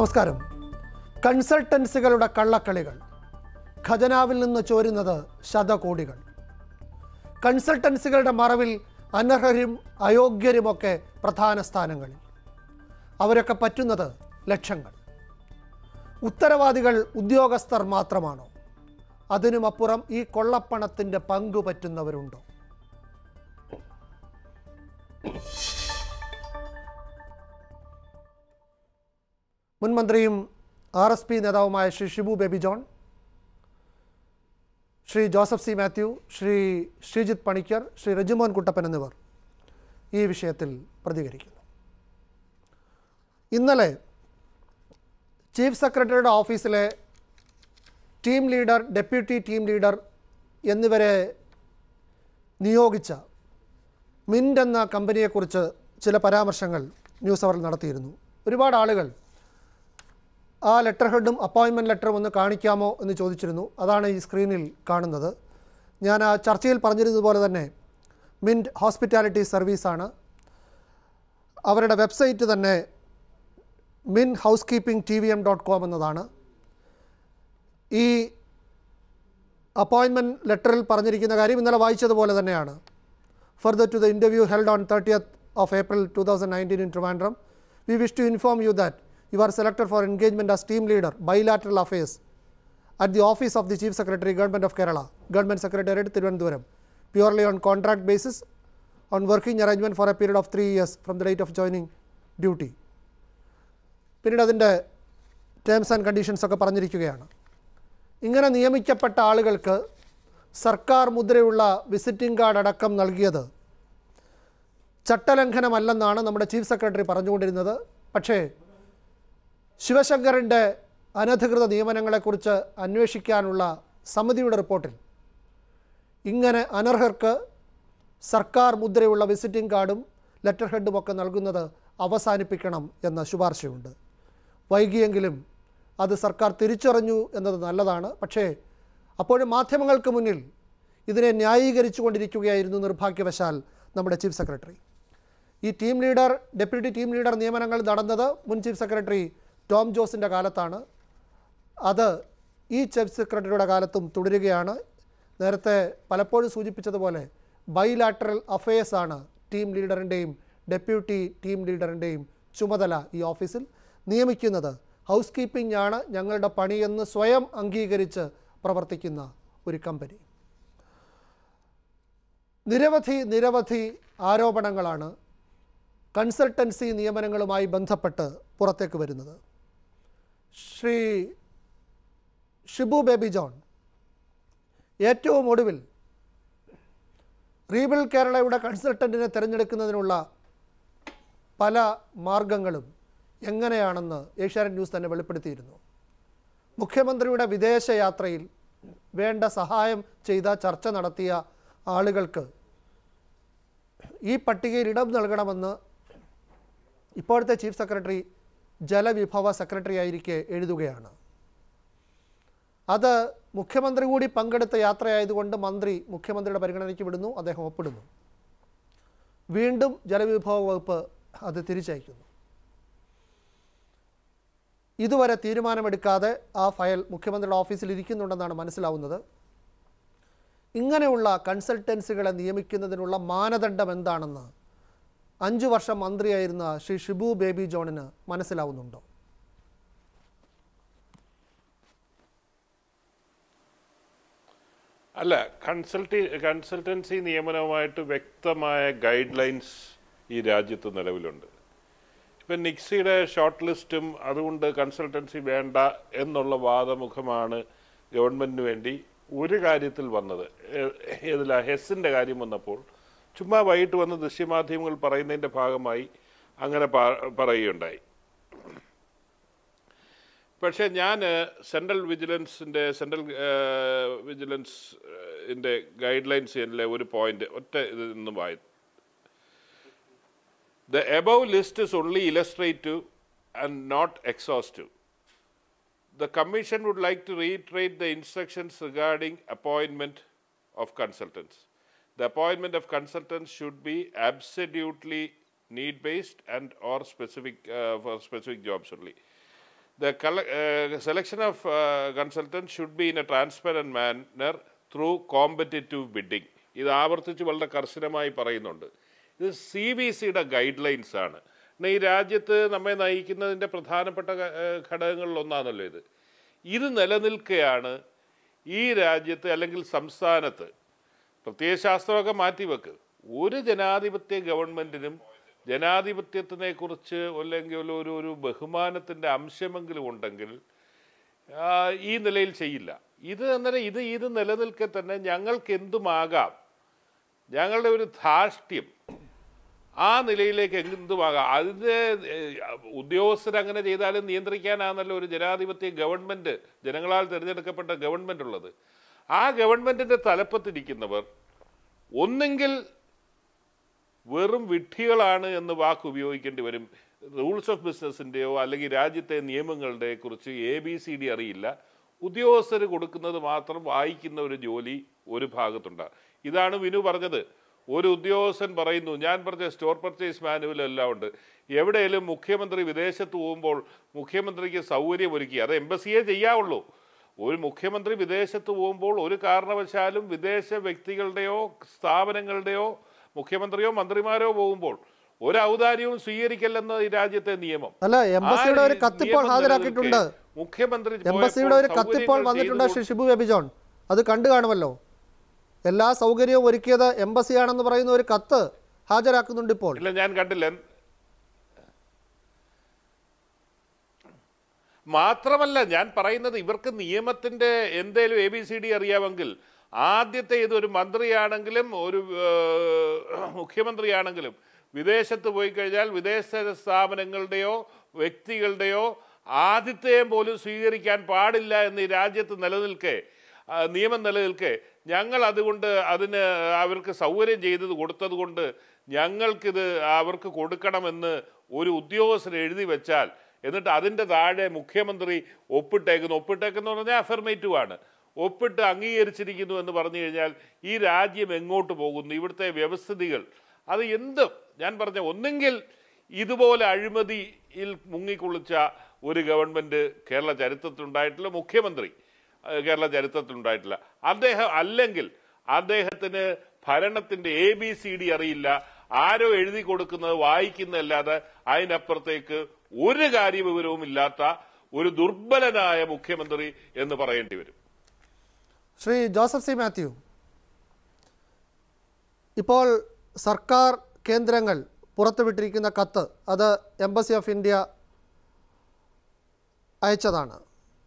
നമസ്കാരം കൺസൾട്ടൻസികളുടെ കള്ളക്കളികൾ ഖജനാവിൽ നിന്ന് ചോരുന്നത് ശതകോടികൾ കൺസൾട്ടൻസികളുടെ മറവിൽ അനർഹരും അയോഗ്യരുമൊക്കെ പ്രധാന സ്ഥാനങ്ങളിൽ അവരൊക്കെ പറ്റുന്നത് ലക്ഷങ്ങൾ ഉത്തരവാദികൾ ഉദ്യോഗസ്ഥർ മാത്രമാണോ അതിനുമപ്പുറം ഈ കൊള്ളപ്പണത്തിൻ്റെ പങ്കു പറ്റുന്നവരുണ്ടോ മുൻ മന്ത്രിയും ആർ എസ് പി നേതാവുമായ ശ്രീ ഷിബു ബേബി ജോൺ ശ്രീ ജോസഫ് സി മാത്യു ശ്രീ ശ്രീജിത്ത് പണിക്കർ ശ്രീ രജുമോൻ കുട്ടപ്പൻ എന്നിവർ ഈ വിഷയത്തിൽ പ്രതികരിക്കുന്നു ഇന്നലെ ചീഫ് സെക്രട്ടറിയുടെ ഓഫീസിലെ team leader deputy team leader എന്നിവരെ നിയോഗിച്ച മിൻറ്റ് എന്ന കമ്പനിയെക്കുറിച്ച് ചില പരാമർശങ്ങൾ ന്യൂസ് അവറിൽ നടത്തിയിരുന്നു ഒരുപാട് ആളുകൾ ആ ലെറ്റർ ഹെഡും അപ്പോയിൻമെൻറ്റ് ലെറ്ററും ഒന്ന് കാണിക്കാമോ എന്ന് ചോദിച്ചിരുന്നു അതാണ് ഈ സ്ക്രീനിൽ കാണുന്നത് ഞാൻ ആ ചർച്ചയിൽ പറഞ്ഞിരുന്നതുപോലെ തന്നെ മിൻറ്റ് ഹോസ്പിറ്റാലിറ്റി സർവീസാണ് അവരുടെ വെബ്സൈറ്റ് തന്നെ min house keeping T V M dot com എന്നതാണ് ഈ അപ്പോയിൻമെൻറ്റ് ലെറ്ററിൽ പറഞ്ഞിരിക്കുന്ന കാര്യം ഇന്നലെ വായിച്ചതുപോലെ തന്നെയാണ് further to the interview held on thirtieth of April two thousand nineteen in Trivandrum we wish to inform you that you are selected for engagement as team leader bilateral affairs at the office of the Chief Secretary, Government of Kerala, Government Secretariat, Thiruvananthapuram, purely on contract basis, on working arrangement for a period of three years from the date of joining duty. പിന്നീട് അതിൻ്റെ terms and conditions ഒക്കെ പറഞ്ഞിരിക്കുകയാണ് ഇങ്ങനെ നിയമിക്കപ്പെട്ട ആളുകൾക്ക് സർക്കാർ മുദ്രയുള്ള visiting card അടക്കം നൽകിയത് ചട്ടലംഘനമല്ലെന്നാണ് നമ്മുടെ ചീഫ് സെക്രട്ടറി പറഞ്ഞുകൊണ്ടിരുന്നത് പക്ഷേ ശിവശങ്കറിൻ്റെ അനധികൃത നിയമനങ്ങളെക്കുറിച്ച് അന്വേഷിക്കാനുള്ള സമിതിയുടെ റിപ്പോർട്ടിൽ ഇങ്ങനെ അനർഹർക്ക് സർക്കാർ മുദ്രയുള്ള വിസിറ്റിംഗ് കാർഡും ലെറ്റർ ഹെഡും ഒക്കെ നൽകുന്നത് അവസാനിപ്പിക്കണം എന്ന ശുപാർശയുണ്ട് വൈകിയെങ്കിലും അത് സർക്കാർ തിരിച്ചറിഞ്ഞു എന്നത് നല്ലതാണ് പക്ഷേ അപ്പോഴും മാധ്യമങ്ങൾക്ക് മുന്നിൽ ഇതിനെ ന്യായീകരിച്ചു കൊണ്ടിരിക്കുകയായിരുന്നു നിർഭാഗ്യവശാൽ നമ്മുടെ ചീഫ് സെക്രട്ടറി ഈ team leader deputy team leader നിയമനങ്ങൾ നടന്നത് മുൻ ചീഫ് സെക്രട്ടറി ടോം ജോസിൻ്റെ കാലത്താണ് അത് ഈ ചീഫ് സെക്രട്ടറിയുടെ കാലത്തും തുടരുകയാണ് നേരത്തെ പലപ്പോഴും സൂചിപ്പിച്ചതുപോലെ ബൈലാറ്ററൽ അഫയേഴ്സാണ് ടീം ലീഡറിൻ്റെയും ഡെപ്യൂട്ടി ടീം ലീഡറിൻ്റെയും ചുമതല ഈ ഓഫീസിൽ നിയമിക്കുന്നത് ഹൗസ് കീപ്പിംഗ് ആണ് ഞങ്ങളുടെ പണിയെന്ന് സ്വയം അംഗീകരിച്ച് പ്രവർത്തിക്കുന്ന ഒരു കമ്പനി നിരവധി നിരവധി ആരോപണങ്ങളാണ് കൺസൾട്ടൻസി നിയമനങ്ങളുമായി ബന്ധപ്പെട്ട് പുറത്തേക്ക് വരുന്നത് ശ്രീ ഷിബു ബേബി ജോൺ ഏറ്റവും ഒടുവിൽ റീബിൾ കേരളയുടെ കൺസൾട്ടൻറ്റിനെ തിരഞ്ഞെടുക്കുന്നതിനുള്ള പല മാർഗങ്ങളും എങ്ങനെയാണെന്ന് ഏഷ്യാനെറ്റ് ന്യൂസ് തന്നെ വെളിപ്പെടുത്തിയിരുന്നു മുഖ്യമന്ത്രിയുടെ വിദേശ യാത്രയിൽ വേണ്ട സഹായം ചെയ്ത ചർച്ച നടത്തിയ ആളുകൾക്ക് ഈ പട്ടികയിൽ ഇടം നൽകണമെന്ന് ഇപ്പോഴത്തെ ചീഫ് സെക്രട്ടറി ജലവിഭവ സെക്രട്ടറി ആയിരിക്കെ എഴുതുകയാണ് അത് മുഖ്യമന്ത്രി കൂടി പങ്കെടുത്ത യാത്രയായതുകൊണ്ട് മന്ത്രി മുഖ്യമന്ത്രിയുടെ പരിഗണനയ്ക്ക് വിടുന്നു അദ്ദേഹം ഒപ്പിടുന്നു വീണ്ടും ജലവിഭവ വകുപ്പ് അത് തിരിച്ചയക്കുന്നു ഇതുവരെ തീരുമാനമെടുക്കാതെ ആ ഫയൽ മുഖ്യമന്ത്രിയുടെ ഓഫീസിൽ ഇരിക്കുന്നുണ്ടെന്നാണ് മനസ്സിലാവുന്നത് ഇങ്ങനെയുള്ള കൺസൾട്ടൻസികളെ നിയമിക്കുന്നതിനുള്ള മാനദണ്ഡം എന്താണെന്ന് അഞ്ചു വർഷം മന്ത്രിയായിരുന്ന ശ്രീ ഷിബു ബേബി ജോണിന് മനസ്സിലാവുന്നുണ്ടോ അല്ല കൺസൾട്ടി കൺസൾട്ടൻസി നിയമനവുമായിട്ട് വ്യക്തമായ ഗൈഡ് ലൈൻസ് ഈ രാജ്യത്ത് നിലവിലുണ്ട് ഇപ്പം നിക്സിയുടെ ഷോർട്ട് ലിസ്റ്റും അതുകൊണ്ട് കൺസൾട്ടൻസി വേണ്ട എന്നുള്ള വാദമുഖമാണ് ഗവൺമെന്റിന് വേണ്ടി ഒരു കാര്യത്തിൽ വന്നത് ഏതില ഹെസ്സിന്റെ കാര്യം വന്നപ്പോൾ ചുമ്മാ വൈകിട്ട് വന്ന് ദൃശ്യമാധ്യമങ്ങൾ പറയുന്നതിന്റെ ഭാഗമായി അങ്ങനെ പ- പറയുകയുണ്ടായി പക്ഷേ ഞാൻ സെൻട്രൽ വിജിലൻസിൻ്റെ സെൻട്രൽ വിജിലൻസിൻ്റെ ഗൈഡ് ലൈൻസിലെ ഒരു പോയിന്റ് ഒറ്റ ഇതിൽ നിന്ന് വായി the above list is only illustrative and not exhaustive The Commission would like to reiterate the instructions regarding appointment of consultants. The appointment of consultants should be absolutely need-based and or specific uh, for specific jobs only. the colle- uh, selection of uh, consultants should be in a transparent manner through competitive bidding. ഇത് ആവർത്തിച്ച് വളരെ കർശനമായി പറയുന്നുണ്ട് ഇത് C B സിയുടെ guidelines ആണ് എന്നാൽ ഈ രാജ്യത്ത് നമ്മെ നയിക്കുന്നതിൻ്റെ പ്രധാനപ്പെട്ട ഘ- ഏഹ് ഘടകങ്ങളിൽ ഒന്നാണല്ലോ ഇത് ഇത് നിലനിൽക്കെയാണ് ഈ രാജ്യത്ത് അല്ലെങ്കിൽ സംസ്ഥാനത്ത് പ്രത്യയശാസ്ത്രമൊക്കെ മാറ്റിവെക്ക് ഒരു ജനാധിപത്യ ഗവൺമെന്റിനും ജനാധിപത്യത്തിനെ കുറിച്ച് അല്ലെങ്കിൽ ഒരു ഒരു ഒരു ബഹുമാനത്തിന്റെ അംശമെങ്കിലും ഉണ്ടെങ്കിൽ ആ, ഈ നിലയിൽ ചെയ്യില്ല ഇത് അന്നേരം ഇത് ഇത് നിലനിൽക്കെ തന്നെ ഞങ്ങൾക്ക് എന്തുമാകാം ഞങ്ങളുടെ ഒരു ധാർഷ്ട്യം ആ നിലയിലേക്ക് എന്തുമാകാം അതിൻ്റെ ഉദ്യോഗസ്ഥർ അങ്ങനെ ചെയ്താലും നിയന്ത്രിക്കാനാണല്ലോ ഒരു ജനാധിപത്യ ഗവൺമെന്റ് ജനങ്ങളാൽ തിരഞ്ഞെടുക്കപ്പെട്ട ഗവൺമെന്റ് ഉള്ളത് ആ ഗവൺമെന്റിന്റെ തലപ്പത്തിരിക്കുന്നവർ ഒന്നെങ്കിൽ വെറും വിഡ്ഢികളാണ് എന്ന് വാക്ക് ഉപയോഗിക്കേണ്ടി വരും റൂൾസ് ഓഫ് ബിസിനസിൻ്റെയോ അല്ലെങ്കിൽ രാജ്യത്തെ നിയമങ്ങളുടെ കുറിച്ച് എ ബി സി ഡി അറിയില്ല ഉദ്യോഗസ്ഥർ കൊടുക്കുന്നത് മാത്രം വായിക്കുന്ന ഒരു ജോലി ഒരു ഭാഗത്തുണ്ട് ഇതാണ് വിനു പറഞ്ഞത് ഒരു ഉദ്യോഗസ്ഥൻ പറയുന്നു ഞാൻ പറഞ്ഞ സ്റ്റോർ പർച്ചേസ് മാനുവൽ എല്ലാം ഉണ്ട് എവിടെയെങ്കിലും മുഖ്യമന്ത്രി വിദേശത്ത് പോകുമ്പോൾ മുഖ്യമന്ത്രിക്ക് സൗകര്യമൊരുക്കി അത് എംബസിയെ ചെയ്യാവുള്ളൂ ഒരു മുഖ്യമന്ത്രി വിദേശത്ത് പോകുമ്പോൾ ഒരു കാരണവശാലും വിദേശ വ്യക്തികളുടെയോ സ്ഥാപനങ്ങളുടെയോ മുഖ്യമന്ത്രിയോ മന്ത്രിമാരോ പോകുമ്പോൾ ഒരു ഔദാര്യവും സ്വീകരിക്കല്ലെന്ന് ഈ രാജ്യത്തെ നിയമം അല്ല എംബസിയുടെ ഒരു ആ കത്തിപ്പോൾ നിയമം ഹാജരാക്കിയിട്ടുണ്ട് നിലനിൽക്കെ മുഖ്യമന്ത്രി എംബസിയുടെ ഒരു പോയപ്പോൾ കത്തിപ്പോൾ സൗകര്യങ്ങൾ വന്നിട്ടുണ്ട് ചെയ്തു ശ്രീ ഷിബു ബേബി ജോൺ അത് കണ്ടു കാണുമല്ലോ എല്ലാ സൗകര്യവും ഒരുക്കിയത് എംബസിയാണെന്ന് പറയുന്ന ഒരു കത്ത് ഹാജരാക്കുന്നുണ്ട് ഇപ്പോൾ ഇല്ല ഞാൻ കണ്ടില്ല മാത്രമല്ല ഞാൻ പറയുന്നത് ഇവർക്ക് നിയമത്തിന്റെ എന്തേലും എ ബി സി ഡി അറിയാമെങ്കിൽ ആദ്യത്തെ ഇത് ഒരു മന്ത്രിയാണെങ്കിലും ഒരു ഏഹ്, മുഖ്യമന്ത്രിയാണെങ്കിലും വിദേശത്ത് പോയി കഴിഞ്ഞാൽ വിദേശ സ്ഥാപനങ്ങളുടെയോ വ്യക്തികളുടെയോ ആതിഥ്യം പോലും സ്വീകരിക്കാൻ പാടില്ല എന്ന് ഈ രാജ്യത്ത് നിലനിൽക്കെ ആ, നിയമം നിലനിൽക്കെ ഞങ്ങൾ അതുകൊണ്ട് അതിന് അവർക്ക് സൗകര്യം ചെയ്തത് കൊടുത്തത് കൊണ്ട് ഞങ്ങൾക്കിത് അവർക്ക് കൊടുക്കണമെന്ന് ഒരു ഉദ്യോഗസ്ഥർ എഴുതി വെച്ചാൽ എന്നിട്ട് അതിൻ്റെ താഴെ മുഖ്യമന്ത്രി ഒപ്പിട്ടേക്കുന്നു ഒപ്പിട്ടേക്കെന്ന് പറഞ്ഞാൽ അഫർമേറ്റീവ് ആണ് ഒപ്പിട്ട് അംഗീകരിച്ചിരിക്കുന്നു എന്ന് പറഞ്ഞു കഴിഞ്ഞാൽ ഈ രാജ്യം എങ്ങോട്ട് പോകുന്നു ഇവിടുത്തെ വ്യവസ്ഥിതികൾ അത് എന്ത് ഞാൻ പറഞ്ഞ ഒന്നെങ്കിൽ ഇതുപോലെ അഴിമതിയിൽ മുങ്ങിക്കുളിച്ച ഒരു ഗവൺമെന്റ് കേരള ചരിത്രത്തിലുണ്ടായിട്ടില്ല മുഖ്യമന്ത്രി ഏഹ്, കേരള ചരിത്രത്തിലുണ്ടായിട്ടില്ല അദ്ദേഹം അല്ലെങ്കിൽ അദ്ദേഹത്തിന് ഭരണത്തിന്റെ എ ബി സി ഡി അറിയില്ല ആരോ എഴുതി കൊടുക്കുന്നത് വായിക്കുന്നതല്ലാതെ അതിനപ്പുറത്തേക്ക് ഒരു കാര്യവിവരവും ഇല്ലാത്ത ഒരു ദുർബലനായ മുഖ്യമന്ത്രി എന്ന് പറയേണ്ടി വരും ശ്രീ ജോസഫ് സി മാത്യു ഇപ്പോൾ സർക്കാർ കേന്ദ്രങ്ങൾ പുറത്തുവിട്ടിരിക്കുന്ന കത്ത് അത് എംബസി ഓഫ് ഇന്ത്യ അയച്ചതാണ്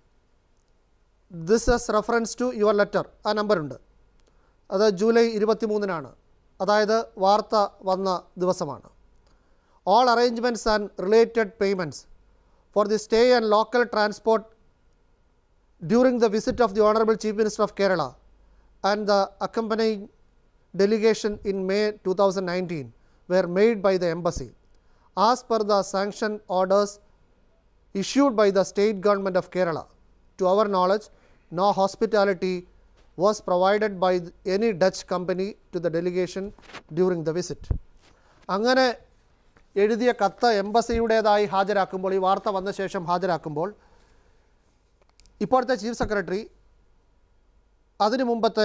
this is reference to your letter ആ നമ്പറുണ്ട് അത് ജൂലൈ ഇരുപത്തി മൂന്നിനാണ് അതായത് വാർത്ത വന്ന ദിവസമാണ് all arrangements and related payments for the stay and local transport during the visit of the Honorable Chief Minister of Kerala and the accompanying delegation in May 2019 were made by the embassy. As per the sanction orders issued by the state government of Kerala, to our knowledge, no hospitality was provided by any Dutch company to the delegation during the visit. അങ്ങനെ എഴുതിയ കത്ത് എംബസിയുടേതായി ഹാജരാക്കുമ്പോൾ ഈ വാർത്ത വന്ന ശേഷം ഹാജരാക്കുമ്പോൾ ഇപ്പോഴത്തെ chief secretary അതിനു മുമ്പത്തെ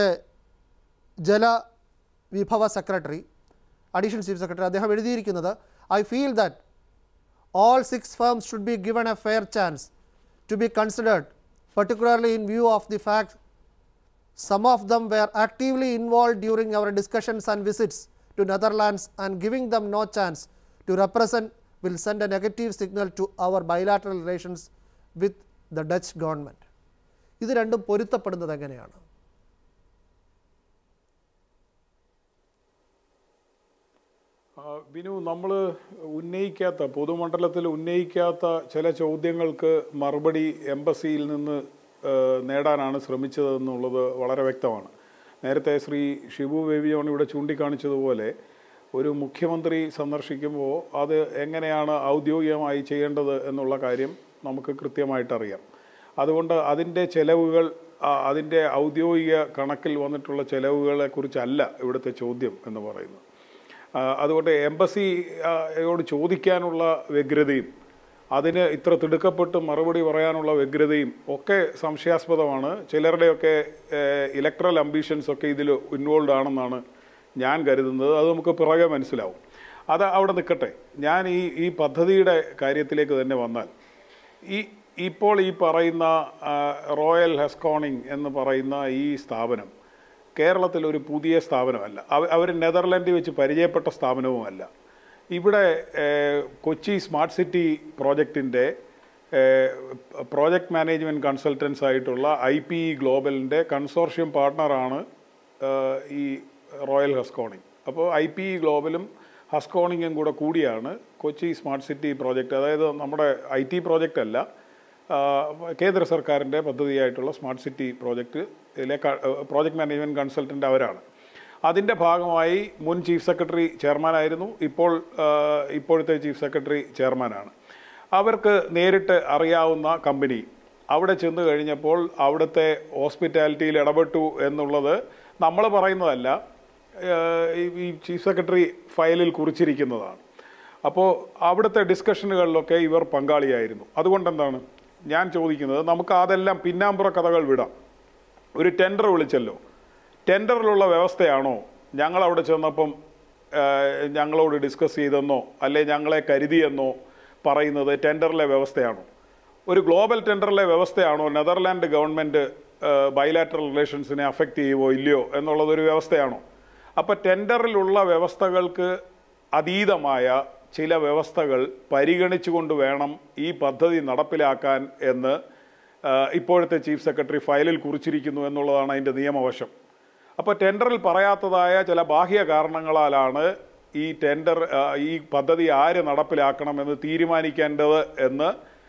ജലവിഭവ സെക്രട്ടറി അഡീഷണൽ ചീഫ് സെക്രട്ടറി അദ്ദേഹം എഴുതിയിരിക്കുന്നത് I feel that all six firms should be given a fair chance to be considered, particularly in view of the fact some of them were actively involved during our discussions and visits to Netherlands and giving them no chance to represent will send a negative signal to our bilateral relations with the Dutch government. ഇത് രണ്ടും പൊരുത്തപ്പെടുന്നത് എങ്ങനെയാണ് ആ, ബിനു നമ്മൾ ഉന്നയിക്കാത്ത പൊതുമണ്ഡലത്തിൽ ഉന്നയിക്കാത്ത ചില ചോദ്യങ്ങൾക്ക് മറുപടി എംബസിയിൽ നിന്ന് ആ, നേടാനാണ് ശ്രമിച്ചതെന്നുള്ളത് വളരെ വ്യക്തമാണ് നേരത്തെ ശ്രീ ഷിബു ബേബി ജോൺ ഇവിടെ ചൂണ്ടിക്കാണിച്ചതുപോലെ ഒരു മുഖ്യമന്ത്രി സന്ദർശിക്കുമ്പോൾ അത് എങ്ങനെയാണ് ഔദ്യോഗികമായി ചെയ്യേണ്ടത് എന്നുള്ള കാര്യം നമുക്ക് കൃത്യമായിട്ടറിയാം അതുകൊണ്ട് അതിൻ്റെ ചെലവുകൾ ആ, അതിൻ്റെ ഔദ്യോഗിക കണക്കിൽ വന്നിട്ടുള്ള ചെലവുകളെ കുറിച്ചല്ല ഇവിടുത്തെ ചോദ്യം എന്ന് പറയുന്നത് ആ, അതുകൊണ്ട് എംബസിയോട് ചോദിക്കാനുള്ള വ്യഗ്രതയും അതിന് ഇത്ര തിടുക്കപ്പെട്ട് മറുപടി പറയാനുള്ള വ്യഗ്രതയും ഒക്കെ സംശയാസ്പദമാണ് ചിലരുടെയൊക്കെ ഇലക്ട്രൽ അംബീഷൻസ് ഒക്കെ ഇതിൽ ഇൻവോൾവ് ആണെന്നാണ് ഞാൻ കരുതുന്നത് അത് നമുക്ക് പിറകെ മനസ്സിലാവും അത് അവിടെ നിൽക്കട്ടെ ഞാൻ ഈ ഈ പദ്ധതിയുടെ കാര്യത്തിലേക്ക് തന്നെ വന്നാൽ ഈ ഇപ്പോൾ ഈ പറയുന്ന ആ, റോയൽ ഹെസ്കോണിംഗ് എന്ന് പറയുന്ന ഈ സ്ഥാപനം കേരളത്തിൽ ഒരു പുതിയ സ്ഥാപനമല്ല അവർ നെതർലാൻഡിൽ വെച്ച് പരിചയപ്പെട്ട സ്ഥാപനവുമല്ല ഇവിടെ ഏഹ്, കൊച്ചി സ്മാർട്ട് സിറ്റി പ്രോജക്റ്റിൻ്റെ പ്രോജക്റ്റ് മാനേജ്മെൻറ്റ് കൺസൾട്ടൻസ് ആയിട്ടുള്ള ഐ പി ഇ ഗ്ലോബലിൻ്റെ കൺസോർഷ്യം പാർട്ട്ണറാണ് ഏഹ്, ഈ റോയൽ ഹസ്കോണിംഗ് അപ്പോൾ ഐ പി ഇ ഗ്ലോബലും ഹസ്കോണിങ്ങും കൂടെ കൂടിയാണ് കൊച്ചി സ്മാർട്ട് സിറ്റി പ്രോജക്റ്റ് അതായത് നമ്മുടെ ഐ ടി പ്രോജക്റ്റ് അല്ല ആ, കേന്ദ്ര സർക്കാരിൻ്റെ പദ്ധതിയായിട്ടുള്ള സ്മാർട്ട് സിറ്റി പ്രോജക്റ്റ് ഇതിലെ പ്രോജക്റ്റ് മാനേജ്മെൻറ്റ് കൺസൾട്ടൻ്റ് അവരാണ് അതിൻ്റെ ഭാഗമായി മുൻ ചീഫ് സെക്രട്ടറി ചെയർമാനായിരുന്നു ഇപ്പോൾ ആ, ഇപ്പോഴത്തെ ചീഫ് സെക്രട്ടറി ചെയർമാനാണ് അവർക്ക് നേരിട്ട് അറിയാവുന്ന കമ്പനി അവിടെ ചെന്ന് കഴിഞ്ഞപ്പോൾ അവിടുത്തെ ഹോസ്പിറ്റാലിറ്റിയിൽ ഇടപെട്ടു എന്നുള്ളത് നമ്മൾ പറയുന്നതല്ല ഏഹ് ഈ- ഈ ചീഫ് സെക്രട്ടറി ഫയലിൽ കുറിച്ചിരിക്കുന്നതാണ് അപ്പോൾ അവിടുത്തെ ഡിസ്കഷനുകളിലൊക്കെ ഇവർ പങ്കാളിയായിരുന്നു അതുകൊണ്ട് എന്താണ് ഞാൻ ചോദിക്കുന്നത് നമുക്ക് അതെല്ലാം പിന്നാമ്പുറ കഥകൾ വിടാം ഒരു ടെൻഡർ വിളിച്ചല്ലോ ടെൻഡറിലുള്ള വ്യവസ്ഥയാണോ ഞങ്ങൾ അവിടെ ചെന്നപ്പം ഏഹ്, ഞങ്ങളോട് ഡിസ്കസ് ചെയ്തെന്നോ അല്ലെ ഞങ്ങളെ കരുതിയെന്നോ പറയുന്നത് ടെൻഡറിലെ വ്യവസ്ഥയാണോ ഒരു ഗ്ലോബൽ ടെൻഡറിലെ വ്യവസ്ഥയാണോ നെതർലാൻഡ് ഗവൺമെൻറ് ബൈലാറ്ററൽ റിലേഷൻസിനെ അഫക്റ്റ് ചെയ്യുമോ ഇല്ലയോ എന്നുള്ളതൊരു വ്യവസ്ഥയാണോ അപ്പോൾ ടെൻഡറിലുള്ള വ്യവസ്ഥകൾക്ക് അതീതമായ ചില വ്യവസ്ഥകൾ പരിഗണിച്ചുകൊണ്ട് വേണം ഈ പദ്ധതി നടപ്പിലാക്കാൻ എന്ന് ആ, ഇപ്പോഴത്തെ ചീഫ് സെക്രട്ടറി ഫയലിൽ കുറിച്ചിരിക്കുന്നു എന്നുള്ളതാണ് അതിൻ്റെ നിയമവശം അപ്പോൾ ടെൻഡറിൽ പറയാത്തതായ ചില ബാഹ്യ കാരണങ്ങളാലാണ് ഈ ടെൻഡർ ആ, ഈ പദ്ധതി ആര് നടപ്പിലാക്കണമെന്ന് തീരുമാനിക്കേണ്ടത് എന്ന്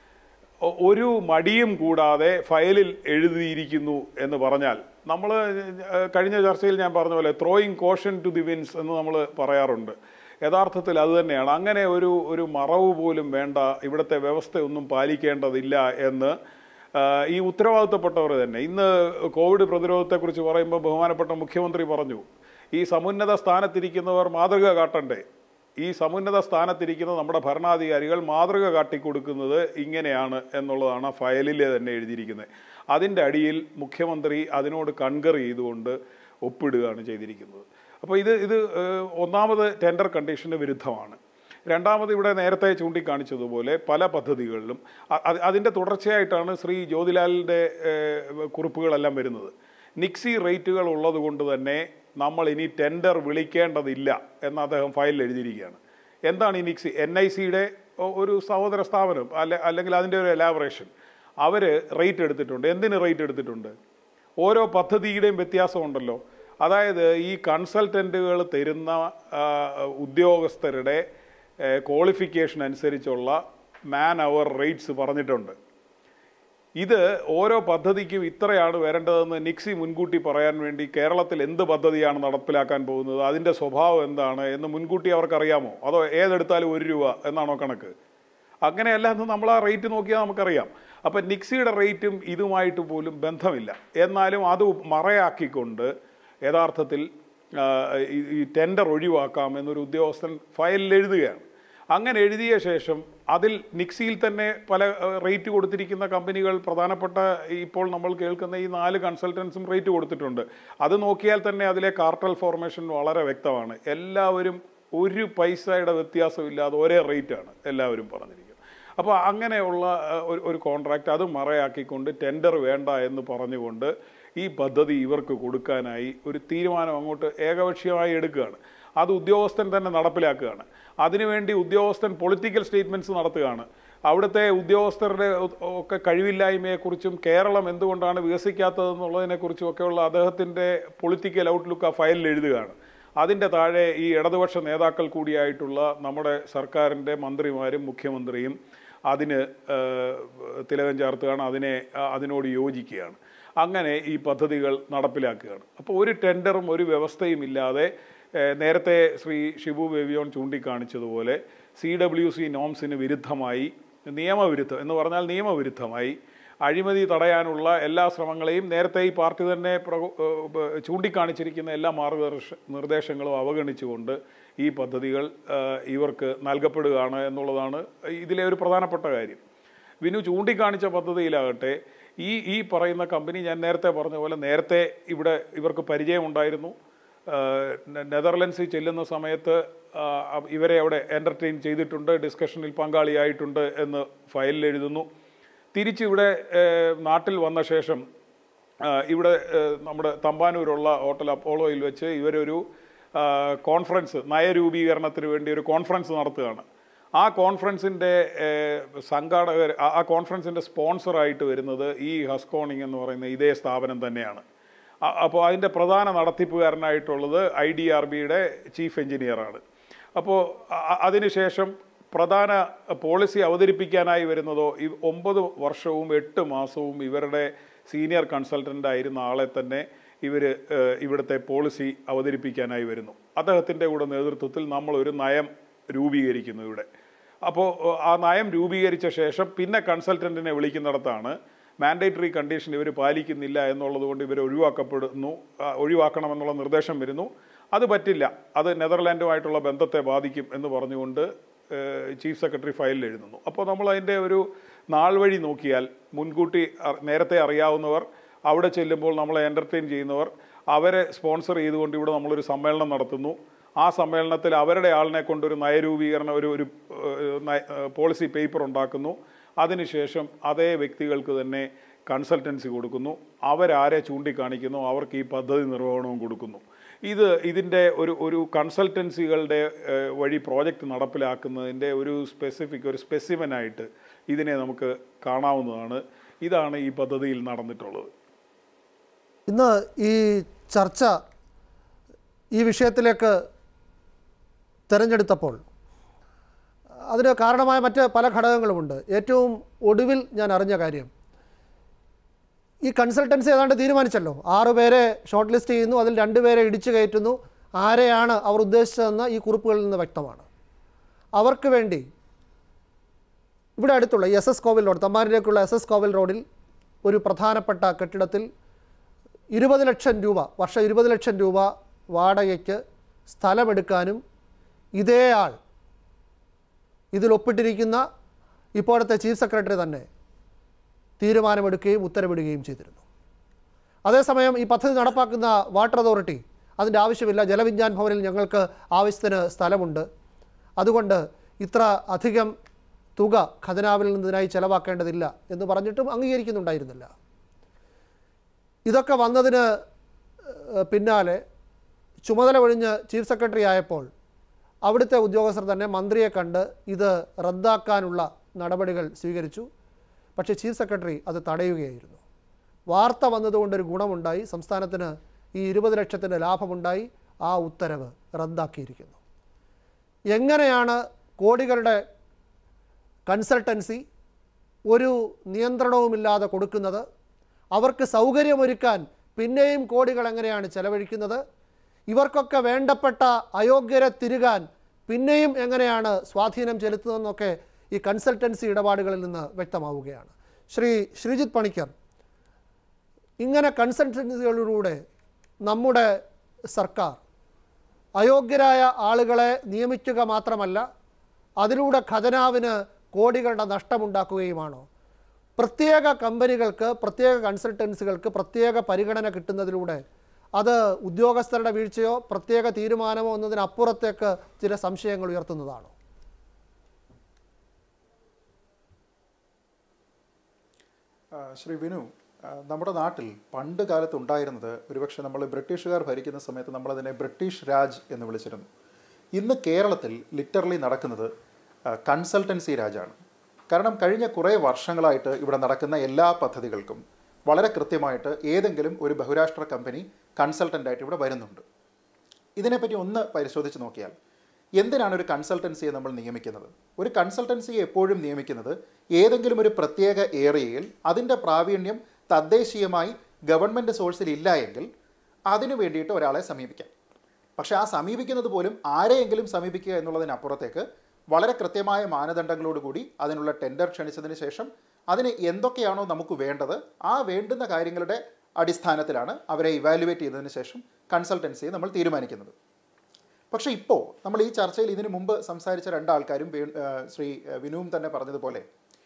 ഒ- ഒരു മടിയും കൂടാതെ ഫയലിൽ എഴുതിയിരിക്കുന്നു എന്ന് പറഞ്ഞാൽ നമ്മൾ കഴിഞ്ഞ ചർച്ചയിൽ ഞാൻ പറഞ്ഞ പോലെ throwing caution to the winds എന്ന് നമ്മൾ പറയാറുണ്ട് യഥാർത്ഥത്തിൽ അത് തന്നെയാണ് അങ്ങനെ ഒരു ഒരു മറവ് പോലും വേണ്ട ഇവിടുത്തെ വ്യവസ്ഥയൊന്നും പാലിക്കേണ്ടതില്ല എന്ന് ആ, ഈ ഉത്തരവാദിത്തപ്പെട്ടവർ തന്നെ ഇന്ന് കോവിഡ് പ്രതിരോധത്തെക്കുറിച്ച് പറയുമ്പോൾ ബഹുമാനപ്പെട്ട മുഖ്യമന്ത്രി പറഞ്ഞു ഈ സമുന്നത സ്ഥാനത്തിരിക്കുന്നവർ മാതൃക കാട്ടണ്ടേ ഈ സമുന്നത സ്ഥാനത്തിരിക്കുന്ന നമ്മുടെ ഭരണാധികാരികൾ മാതൃക കാട്ടിക്കൊടുക്കുന്നത് ഇങ്ങനെയാണ് എന്നുള്ളതാണ് ആ ഫയലിൽ തന്നെ എഴുതിയിരിക്കുന്നത് അതിൻ്റെ അടിയിൽ മുഖ്യമന്ത്രി അതിനോട് കൺകർ ചെയ്തുകൊണ്ട് ഒപ്പിടുകയാണ് ചെയ്തിരിക്കുന്നത് അപ്പോൾ ഇത് ഇത് ഏഹ്, ഒന്നാമത് ടെൻഡർ കണ്ടീഷന് വിരുദ്ധമാണ് രണ്ടാമത് ഇവിടെ നേരത്തെ ചൂണ്ടിക്കാണിച്ചതുപോലെ പല പദ്ധതികളിലും അ- അത് അതിൻ്റെ തുടർച്ചയായിട്ടാണ് ശ്രീ ജ്യോതിലാലിൻ്റെ ഏഹ്, കുറിപ്പുകളെല്ലാം വരുന്നത് നിക്സി റേറ്റുകൾ ഉള്ളത് കൊണ്ട് തന്നെ നമ്മൾ ഇനി ടെൻഡർ വിളിക്കേണ്ടതില്ല എന്ന് അദ്ദേഹം ഫയലിൽ എഴുതിയിരിക്കുകയാണ് എന്താണ് ഈ നിക്സി എൻ ഐ സിയുടെ ഒരു സഹോദര സ്ഥാപനം അല്ലെ അല്ലെങ്കിൽ അതിൻ്റെ ഒരു എലാബറേഷൻ അവർ റേറ്റ് എടുത്തിട്ടുണ്ട് എന്തിന് റേറ്റ് എടുത്തിട്ടുണ്ട് ഓരോ പദ്ധതിയുടെയും വ്യത്യാസമുണ്ടല്ലോ അതായത് ഈ കൺസൾട്ടൻറ്റുകൾ തരുന്ന ആ, ഉദ്യോഗസ്ഥരുടെ ക്വാളിഫിക്കേഷൻ അനുസരിച്ചുള്ള മാൻ അവർ റേറ്റ്സ് പറഞ്ഞിട്ടുണ്ട് ഇത് ഓരോ പദ്ധതിക്കും ഇത്രയാണ് വരേണ്ടതെന്ന് നിക്സി മുൻകൂട്ടി പറയാൻ വേണ്ടി കേരളത്തിൽ എന്ത് പദ്ധതിയാണ് നടപ്പിലാക്കാൻ പോകുന്നത് അതിൻ്റെ സ്വഭാവം എന്താണ് എന്ന് മുൻകൂട്ടി അവർക്കറിയാമോ അതോ ഏതെടുത്താലും ഒരു രൂപ എന്നാണോ കണക്ക് അങ്ങനെയല്ല എന്ന് നമ്മൾ ആ റേറ്റ് നോക്കിയാൽ നമുക്കറിയാം അപ്പം നിക്സിയുടെ റേറ്റും ഇതുമായിട്ട് പോലും ബന്ധമില്ല എന്നാലും അത് മറയാക്കിക്കൊണ്ട് യഥാർത്ഥത്തിൽ ആ, ഈ- ഈ ടെൻഡർ ഒഴിവാക്കാം എന്നൊരു ഉദ്യോഗസ്ഥൻ ഫയലിൽ എഴുതുകയാണ് അങ്ങനെ എഴുതിയ ശേഷം അതിൽ നിക്സിയിൽ തന്നെ പല ഏഹ്, റേറ്റ് കൊടുത്തിരിക്കുന്ന കമ്പനികൾ പ്രധാനപ്പെട്ട ഇപ്പോൾ നമ്മൾ കേൾക്കുന്ന ഈ നാല് കൺസൾട്ടൻസും റേറ്റ് കൊടുത്തിട്ടുണ്ട് അത് നോക്കിയാൽ തന്നെ അതിലെ കാർട്ടൽ ഫോർമേഷൻ വളരെ വ്യക്തമാണ് എല്ലാവരും ഒരു പൈസയുടെ വ്യത്യാസമില്ലാതെ ഒരേ റേറ്റാണ് എല്ലാവരും പറഞ്ഞിരിക്കുന്നത് അപ്പോൾ അങ്ങനെയുള്ള ഏഹ്, ഒരു ഒരു കോൺട്രാക്റ്റ് അത് മറയാക്കിക്കൊണ്ട് ടെൻഡർ വേണ്ട എന്ന് പറഞ്ഞുകൊണ്ട് ഈ പദ്ധതി ഇവർക്ക് കൊടുക്കാനായി ഒരു തീരുമാനം അങ്ങോട്ട് ഏകപക്ഷീയമായി എടുക്കുകയാണ് അത് ഉദ്യോഗസ്ഥൻ തന്നെ നടപ്പിലാക്കുകയാണ് അതിനുവേണ്ടി ഉദ്യോഗസ്ഥൻ പൊളിറ്റിക്കൽ സ്റ്റേറ്റ്മെൻറ്റ്സ് നടത്തുകയാണ് അവിടുത്തെ ഉദ്യോഗസ്ഥരുടെ ഒ- ഒക്കെ കഴിവില്ലായ്മയെക്കുറിച്ചും കേരളം എന്തുകൊണ്ടാണ് വികസിക്കാത്തതെന്നുള്ളതിനെക്കുറിച്ചും ഒക്കെയുള്ള അദ്ദേഹത്തിൻ്റെ പൊളിറ്റിക്കൽ ഔട്ട്ലുക്ക് ആ ഫയലിൽ എഴുതുകയാണ് അതിൻ്റെ താഴെ ഈ ഇടതുപക്ഷ നേതാക്കൾ കൂടിയായിട്ടുള്ള നമ്മുടെ സർക്കാരിൻ്റെ മന്ത്രിമാരും മുഖ്യമന്ത്രിയും അതിന് ഏഹ്, തിലകം ചേർത്തുകയാണ് അതിനെ ആ, അതിനോട് യോജിക്കുകയാണ് അങ്ങനെ ഈ പദ്ധതികൾ നടപ്പിലാക്കുകയാണ് അപ്പോൾ ഒരു ടെൻഡറും ഒരു വ്യവസ്ഥയും ഇല്ലാതെ ഏഹ്, നേരത്തെ ശ്രീ ഷിബു ബേബിയോൺ ചൂണ്ടിക്കാണിച്ചതുപോലെ സി ഡബ്ല്യു സി നോംസിന് വിരുദ്ധമായി നിയമവിരുദ്ധം എന്ന് പറഞ്ഞാൽ നിയമവിരുദ്ധമായി അഴിമതി തടയാനുള്ള എല്ലാ ശ്രമങ്ങളെയും നേരത്തെ ഈ പാർട്ടി തന്നെ പ്രകോ- ഏഹ് ചൂണ്ടിക്കാണിച്ചിരിക്കുന്ന എല്ലാ മാർഗദർശ നിർദ്ദേശങ്ങളും അവഗണിച്ചുകൊണ്ട് ഈ പദ്ധതികൾ ഏഹ് ഇവർക്ക് നൽകപ്പെടുകയാണ് എന്നുള്ളതാണ് ഇതിലെ ഒരു പ്രധാനപ്പെട്ട കാര്യം വിനു ചൂണ്ടിക്കാണിച്ച പദ്ധതിയിലാകട്ടെ ഈ ഈ പറയുന്ന കമ്പനി ഞാൻ നേരത്തെ പറഞ്ഞ പോലെ നേരത്തെ ഇവിടെ ഇവർക്ക് പരിചയമുണ്ടായിരുന്നു ആഹ് നെ- നെതർലൻഡ്സിൽ ചെല്ലുന്ന സമയത്ത് ആഹ് ഇവരെ അവിടെ എൻ്റർടൈൻ ചെയ്തിട്ടുണ്ട് ഡിസ്കഷനിൽ പങ്കാളിയായിട്ടുണ്ട് എന്ന് ഫയലിൽ എഴുതുന്നു തിരിച്ചിവിടെ ഏഹ് നാട്ടിൽ വന്ന ശേഷം ആഹ് ഇവിടെ ഏഹ് നമ്മുടെ തമ്പാനൂരുള്ള ഹോട്ടൽ അപ്പോളോയിൽ വെച്ച് ഇവരൊരു ആഹ് കോൺഫറൻസ് നയരൂപീകരണത്തിന് വേണ്ടി ഒരു കോൺഫറൻസ് നടത്തുകയാണ് ആ കോൺഫറൻസിൻ്റെ സംഘാടകർ ആ- ആ കോൺഫറൻസിൻ്റെ സ്പോൺസറായിട്ട് വരുന്നത് ഈ ഹസ്കോണിംഗ് എന്ന് പറയുന്ന ഇതേ സ്ഥാപനം തന്നെയാണ് അ- അപ്പോൾ അതിൻ്റെ പ്രധാന നടത്തിപ്പുകാരനായിട്ടുള്ളത് ഐ ഡി ആർ ബിയുടെ ചീഫ് എഞ്ചിനീയറാണ് അപ്പോൾ അ- അതിനുശേഷം പ്രധാന പോളിസി അവതരിപ്പിക്കാനായി വരുന്നതോ ഈ ഒമ്പത് വർഷവും എട്ട് മാസവും ഇവരുടെ സീനിയർ കൺസൾട്ടൻ്റ് ആയിരുന്ന ആളെ തന്നെ ഇവർ ഇവിടുത്തെ പോളിസി അവതരിപ്പിക്കാനായി വരുന്നു അദ്ദേഹത്തിൻ്റെ കൂടെ നേതൃത്വത്തിൽ നമ്മളൊരു നയം രൂപീകരിക്കുന്നു ഇവിടെ അപ്പോൾ ആ നയം രൂപീകരിച്ച ശേഷം പിന്നെ കൺസൾട്ടൻറ്റിനെ വിളിക്കുന്നിടത്താണ് മാൻഡേറ്ററി കണ്ടീഷൻ ഇവർ പാലിക്കുന്നില്ല എന്നുള്ളത് കൊണ്ട് ഇവർ ഒഴിവാക്കപ്പെടുന്നു ആ, ഒഴിവാക്കണമെന്നുള്ള നിർദ്ദേശം വരുന്നു അത് പറ്റില്ല അത് നെതർലാൻഡുമായിട്ടുള്ള ബന്ധത്തെ ബാധിക്കും എന്ന് പറഞ്ഞുകൊണ്ട് ചീഫ് സെക്രട്ടറി ഫയലിൽ എഴുതുന്നു അപ്പോൾ നമ്മൾ അതിൻ്റെ ഒരു നാൾ വഴി നോക്കിയാൽ മുൻകൂട്ടി അ- നേരത്തെ അറിയാവുന്നവർ അവിടെ ചെല്ലുമ്പോൾ നമ്മളെ എൻ്റർടൈൻ ചെയ്യുന്നവർ അവരെ സ്പോൺസർ ചെയ്തുകൊണ്ട് ഇവിടെ നമ്മളൊരു സമ്മേളനം നടത്തുന്നു ആ സമ്മേളനത്തിൽ അവരുടെ ആളിനെ കൊണ്ടൊരു നയരൂപീകരണ ഒരു ഒരു ഏഹ്, നയ- ഏഹ്, പോളിസി പേപ്പർ ഉണ്ടാക്കുന്നു അതിനുശേഷം അതേ വ്യക്തികൾക്ക് തന്നെ കൺസൾട്ടൻസി കൊടുക്കുന്നു അവരാരെ ചൂണ്ടിക്കാണിക്കുന്നു അവർക്ക് ഈ പദ്ധതി നിർവഹണവും കൊടുക്കുന്നു ഇത് ഇതിൻ്റെ ഒരു ഒരു കൺസൾട്ടൻസികളുടെ ഏഹ്, വഴി പ്രോജക്റ്റ് നടപ്പിലാക്കുന്നതിൻ്റെ ഒരു സ്പെസിഫിക് ഒരു സ്പെസിമനായിട്ട് ഇതിനെ നമുക്ക് കാണാവുന്നതാണ് ഇതാണ് ഈ പദ്ധതിയിൽ നടന്നിട്ടുള്ളത് ഇന്ന് ഈ ചർച്ച ഈ വിഷയത്തിലേക്ക് തിരഞ്ഞെടുത്തപ്പോൾ അതിന് കാരണമായ മറ്റ് പല ഘടകങ്ങളുമുണ്ട് ഏറ്റവും ഒടുവിൽ ഞാൻ അറിഞ്ഞ കാര്യം ഈ കൺസൾട്ടൻസി ഏതാണ്ട് തീരുമാനിച്ചല്ലോ ആറ് പേരെ ഷോർട്ട് ലിസ്റ്റ് ചെയ്യുന്നു അതിൽ രണ്ട് പേരെ ഇടിച്ചു കയറ്റുന്നു ആരെയാണ് അവർ ഉദ്ദേശിച്ചതെന്ന് ഈ കുറിപ്പുകളിൽ നിന്ന് വ്യക്തമാണ് അവർക്ക് വേണ്ടി ഇവിടെ അടുത്തുള്ള എസ് എസ് കോവിൽ റോഡ് തമ്മാനിലേക്കുള്ള എസ് എസ് കോവിൽ റോഡിൽ ഒരു പ്രധാനപ്പെട്ട കെട്ടിടത്തിൽ ഇരുപത് ലക്ഷം രൂപ വർഷം ഇരുപത് ലക്ഷം രൂപ വാടകയ്ക്ക് സ്ഥലമെടുക്കാനും ഇതേ ആൾ ഇതിൽ ഒപ്പിട്ടിരിക്കുന്ന ഇപ്പോഴത്തെ ചീഫ് സെക്രട്ടറി തന്നെ തീരുമാനമെടുക്കുകയും ഉത്തരവിടുകയും ചെയ്തിരുന്നു അതേസമയം ഈ പദ്ധതി നടപ്പാക്കുന്ന വാട്ടർ അതോറിറ്റി അതിൻ്റെ ആവശ്യമില്ല ജലവിജ്ഞാൻ ഭവനിൽ ഞങ്ങൾക്ക് ആവശ്യത്തിന് സ്ഥലമുണ്ട് അതുകൊണ്ട് ഇത്ര അധികം തുക ഖജനാവിൽ നിന്നതിനായി ചെലവാക്കേണ്ടതില്ല എന്ന് പറഞ്ഞിട്ടും അംഗീകരിക്കുന്നുണ്ടായിരുന്നില്ല ഇതൊക്കെ വന്നതിന് ഏഹ്, പിന്നാലെ ചുമതല ഒഴിഞ്ഞ് ചീഫ് സെക്രട്ടറി ആയപ്പോൾ അവിടുത്തെ ഉദ്യോഗസ്ഥർ തന്നെ മന്ത്രിയെ കണ്ട് ഇത് റദ്ദാക്കാനുള്ള നടപടികൾ സ്വീകരിച്ചു പക്ഷേ ചീഫ് സെക്രട്ടറി അത് തടയുകയായിരുന്നു വാർത്ത വന്നതുകൊണ്ടൊരു ഗുണമുണ്ടായി സംസ്ഥാനത്തിന് ഈ ഇരുപത് ലക്ഷത്തിൻ്റെ ലാഭമുണ്ടായി ആ ഉത്തരവ് റദ്ദാക്കിയിരിക്കുന്നു എങ്ങനെയാണ് കോടികളുടെ കൺസൾട്ടൻസി ഒരു നിയന്ത്രണവുമില്ലാതെ കൊടുക്കുന്നത് അവർക്ക് സൗകര്യമൊരുക്കാൻ പിന്നെയും കോടികൾ എങ്ങനെയാണ് ചെലവഴിക്കുന്നത് ഇവർക്കൊക്കെ വേണ്ടപ്പെട്ട അയോഗ്യരെ തിരുകാൻ പിന്നെയും എങ്ങനെയാണ് സ്വാധീനം ചെലുത്തുന്നതെന്നൊക്കെ ഈ കൺസൾട്ടൻസി ഇടപാടുകളിൽ നിന്ന് വ്യക്തമാവുകയാണ് ശ്രീ ശ്രീജിത്ത് പണിക്കർ ഇങ്ങനെ കൺസൾട്ടൻസികളിലൂടെ നമ്മുടെ സർക്കാർ അയോഗ്യരായ ആളുകളെ നിയമിക്കുക മാത്രമല്ല അതിലൂടെ ഖജനാവിന് കോടികളുടെ നഷ്ടമുണ്ടാക്കുകയുമാണോ പ്രത്യേക കമ്പനികൾക്ക് പ്രത്യേക കൺസൾട്ടൻസികൾക്ക് പ്രത്യേക പരിഗണന കിട്ടുന്നതിലൂടെ അത് ഉദ്യോഗസ്ഥരുടെ വീഴ്ചയോ പ്രത്യേക തീരുമാനമോ എന്നതിനപ്പുറത്തേക്ക് ചില സംശയങ്ങൾ ഉയർത്തുന്നതാണോ ആ, ശ്രീ വിനു ആ, നമ്മുടെ നാട്ടിൽ പണ്ട് കാലത്ത് ഉണ്ടായിരുന്നത് ഒരുപക്ഷെ നമ്മൾ ബ്രിട്ടീഷുകാർ ഭരിക്കുന്ന സമയത്ത് നമ്മളതിനെ ബ്രിട്ടീഷ് രാജ് എന്ന് വിളിച്ചിരുന്നു ഇന്ന് കേരളത്തിൽ ലിറ്ററലി നടക്കുന്നത് ആ, കൺസൾട്ടൻസി രാജാണ് കാരണം കഴിഞ്ഞ കുറേ വർഷങ്ങളായിട്ട് ഇവിടെ നടക്കുന്ന എല്ലാ പദ്ധതികൾക്കും വളരെ കൃത്യമായിട്ട് ഏതെങ്കിലും ഒരു ബഹുരാഷ്ട്ര കമ്പനി കൺസൾട്ടൻ്റായിട്ട് ഇവിടെ വരുന്നുണ്ട് ഇതിനെപ്പറ്റി ഒന്ന് പരിശോധിച്ച് നോക്കിയാൽ എന്തിനാണ് ഒരു കൺസൾട്ടൻസിയെ നമ്മൾ നിയമിക്കുന്നത് ഒരു കൺസൾട്ടൻസിയെ എപ്പോഴും നിയമിക്കുന്നത് ഏതെങ്കിലും ഒരു പ്രത്യേക ഏരിയയിൽ അതിൻ്റെ പ്രാവീണ്യം തദ്ദേശീയമായി ഗവൺമെൻറ് സോഴ്സിൽ ഇല്ല എങ്കിൽ അതിനു വേണ്ടിയിട്ട് ഒരാളെ സമീപിക്കാം പക്ഷേ ആ സമീപിക്കുന്നത് പോലും ആരെയെങ്കിലും സമീപിക്കുക എന്നുള്ളതിനപ്പുറത്തേക്ക് വളരെ കൃത്യമായ മാനദണ്ഡങ്ങളോടുകൂടി അതിനുള്ള ടെൻഡർ ക്ഷണിച്ചതിന് ശേഷം അതിന് എന്തൊക്കെയാണോ നമുക്ക് വേണ്ടത് ആ വേണ്ടുന്ന കാര്യങ്ങളുടെ അടിസ്ഥാനത്തിലാണ് അവരെ ഇവാലുവേറ്റ് ചെയ്തതിന് ശേഷം കൺസൾട്ടൻസിയെ നമ്മൾ തീരുമാനിക്കുന്നത് പക്ഷേ ഇപ്പോൾ നമ്മൾ ഈ ചർച്ചയിൽ ഇതിനു മുമ്പ് സംസാരിച്ച രണ്ടാൾക്കാരും വേ- ആ, ശ്രീ ആ, വിനുവും തന്നെ പറഞ്ഞതുപോലെ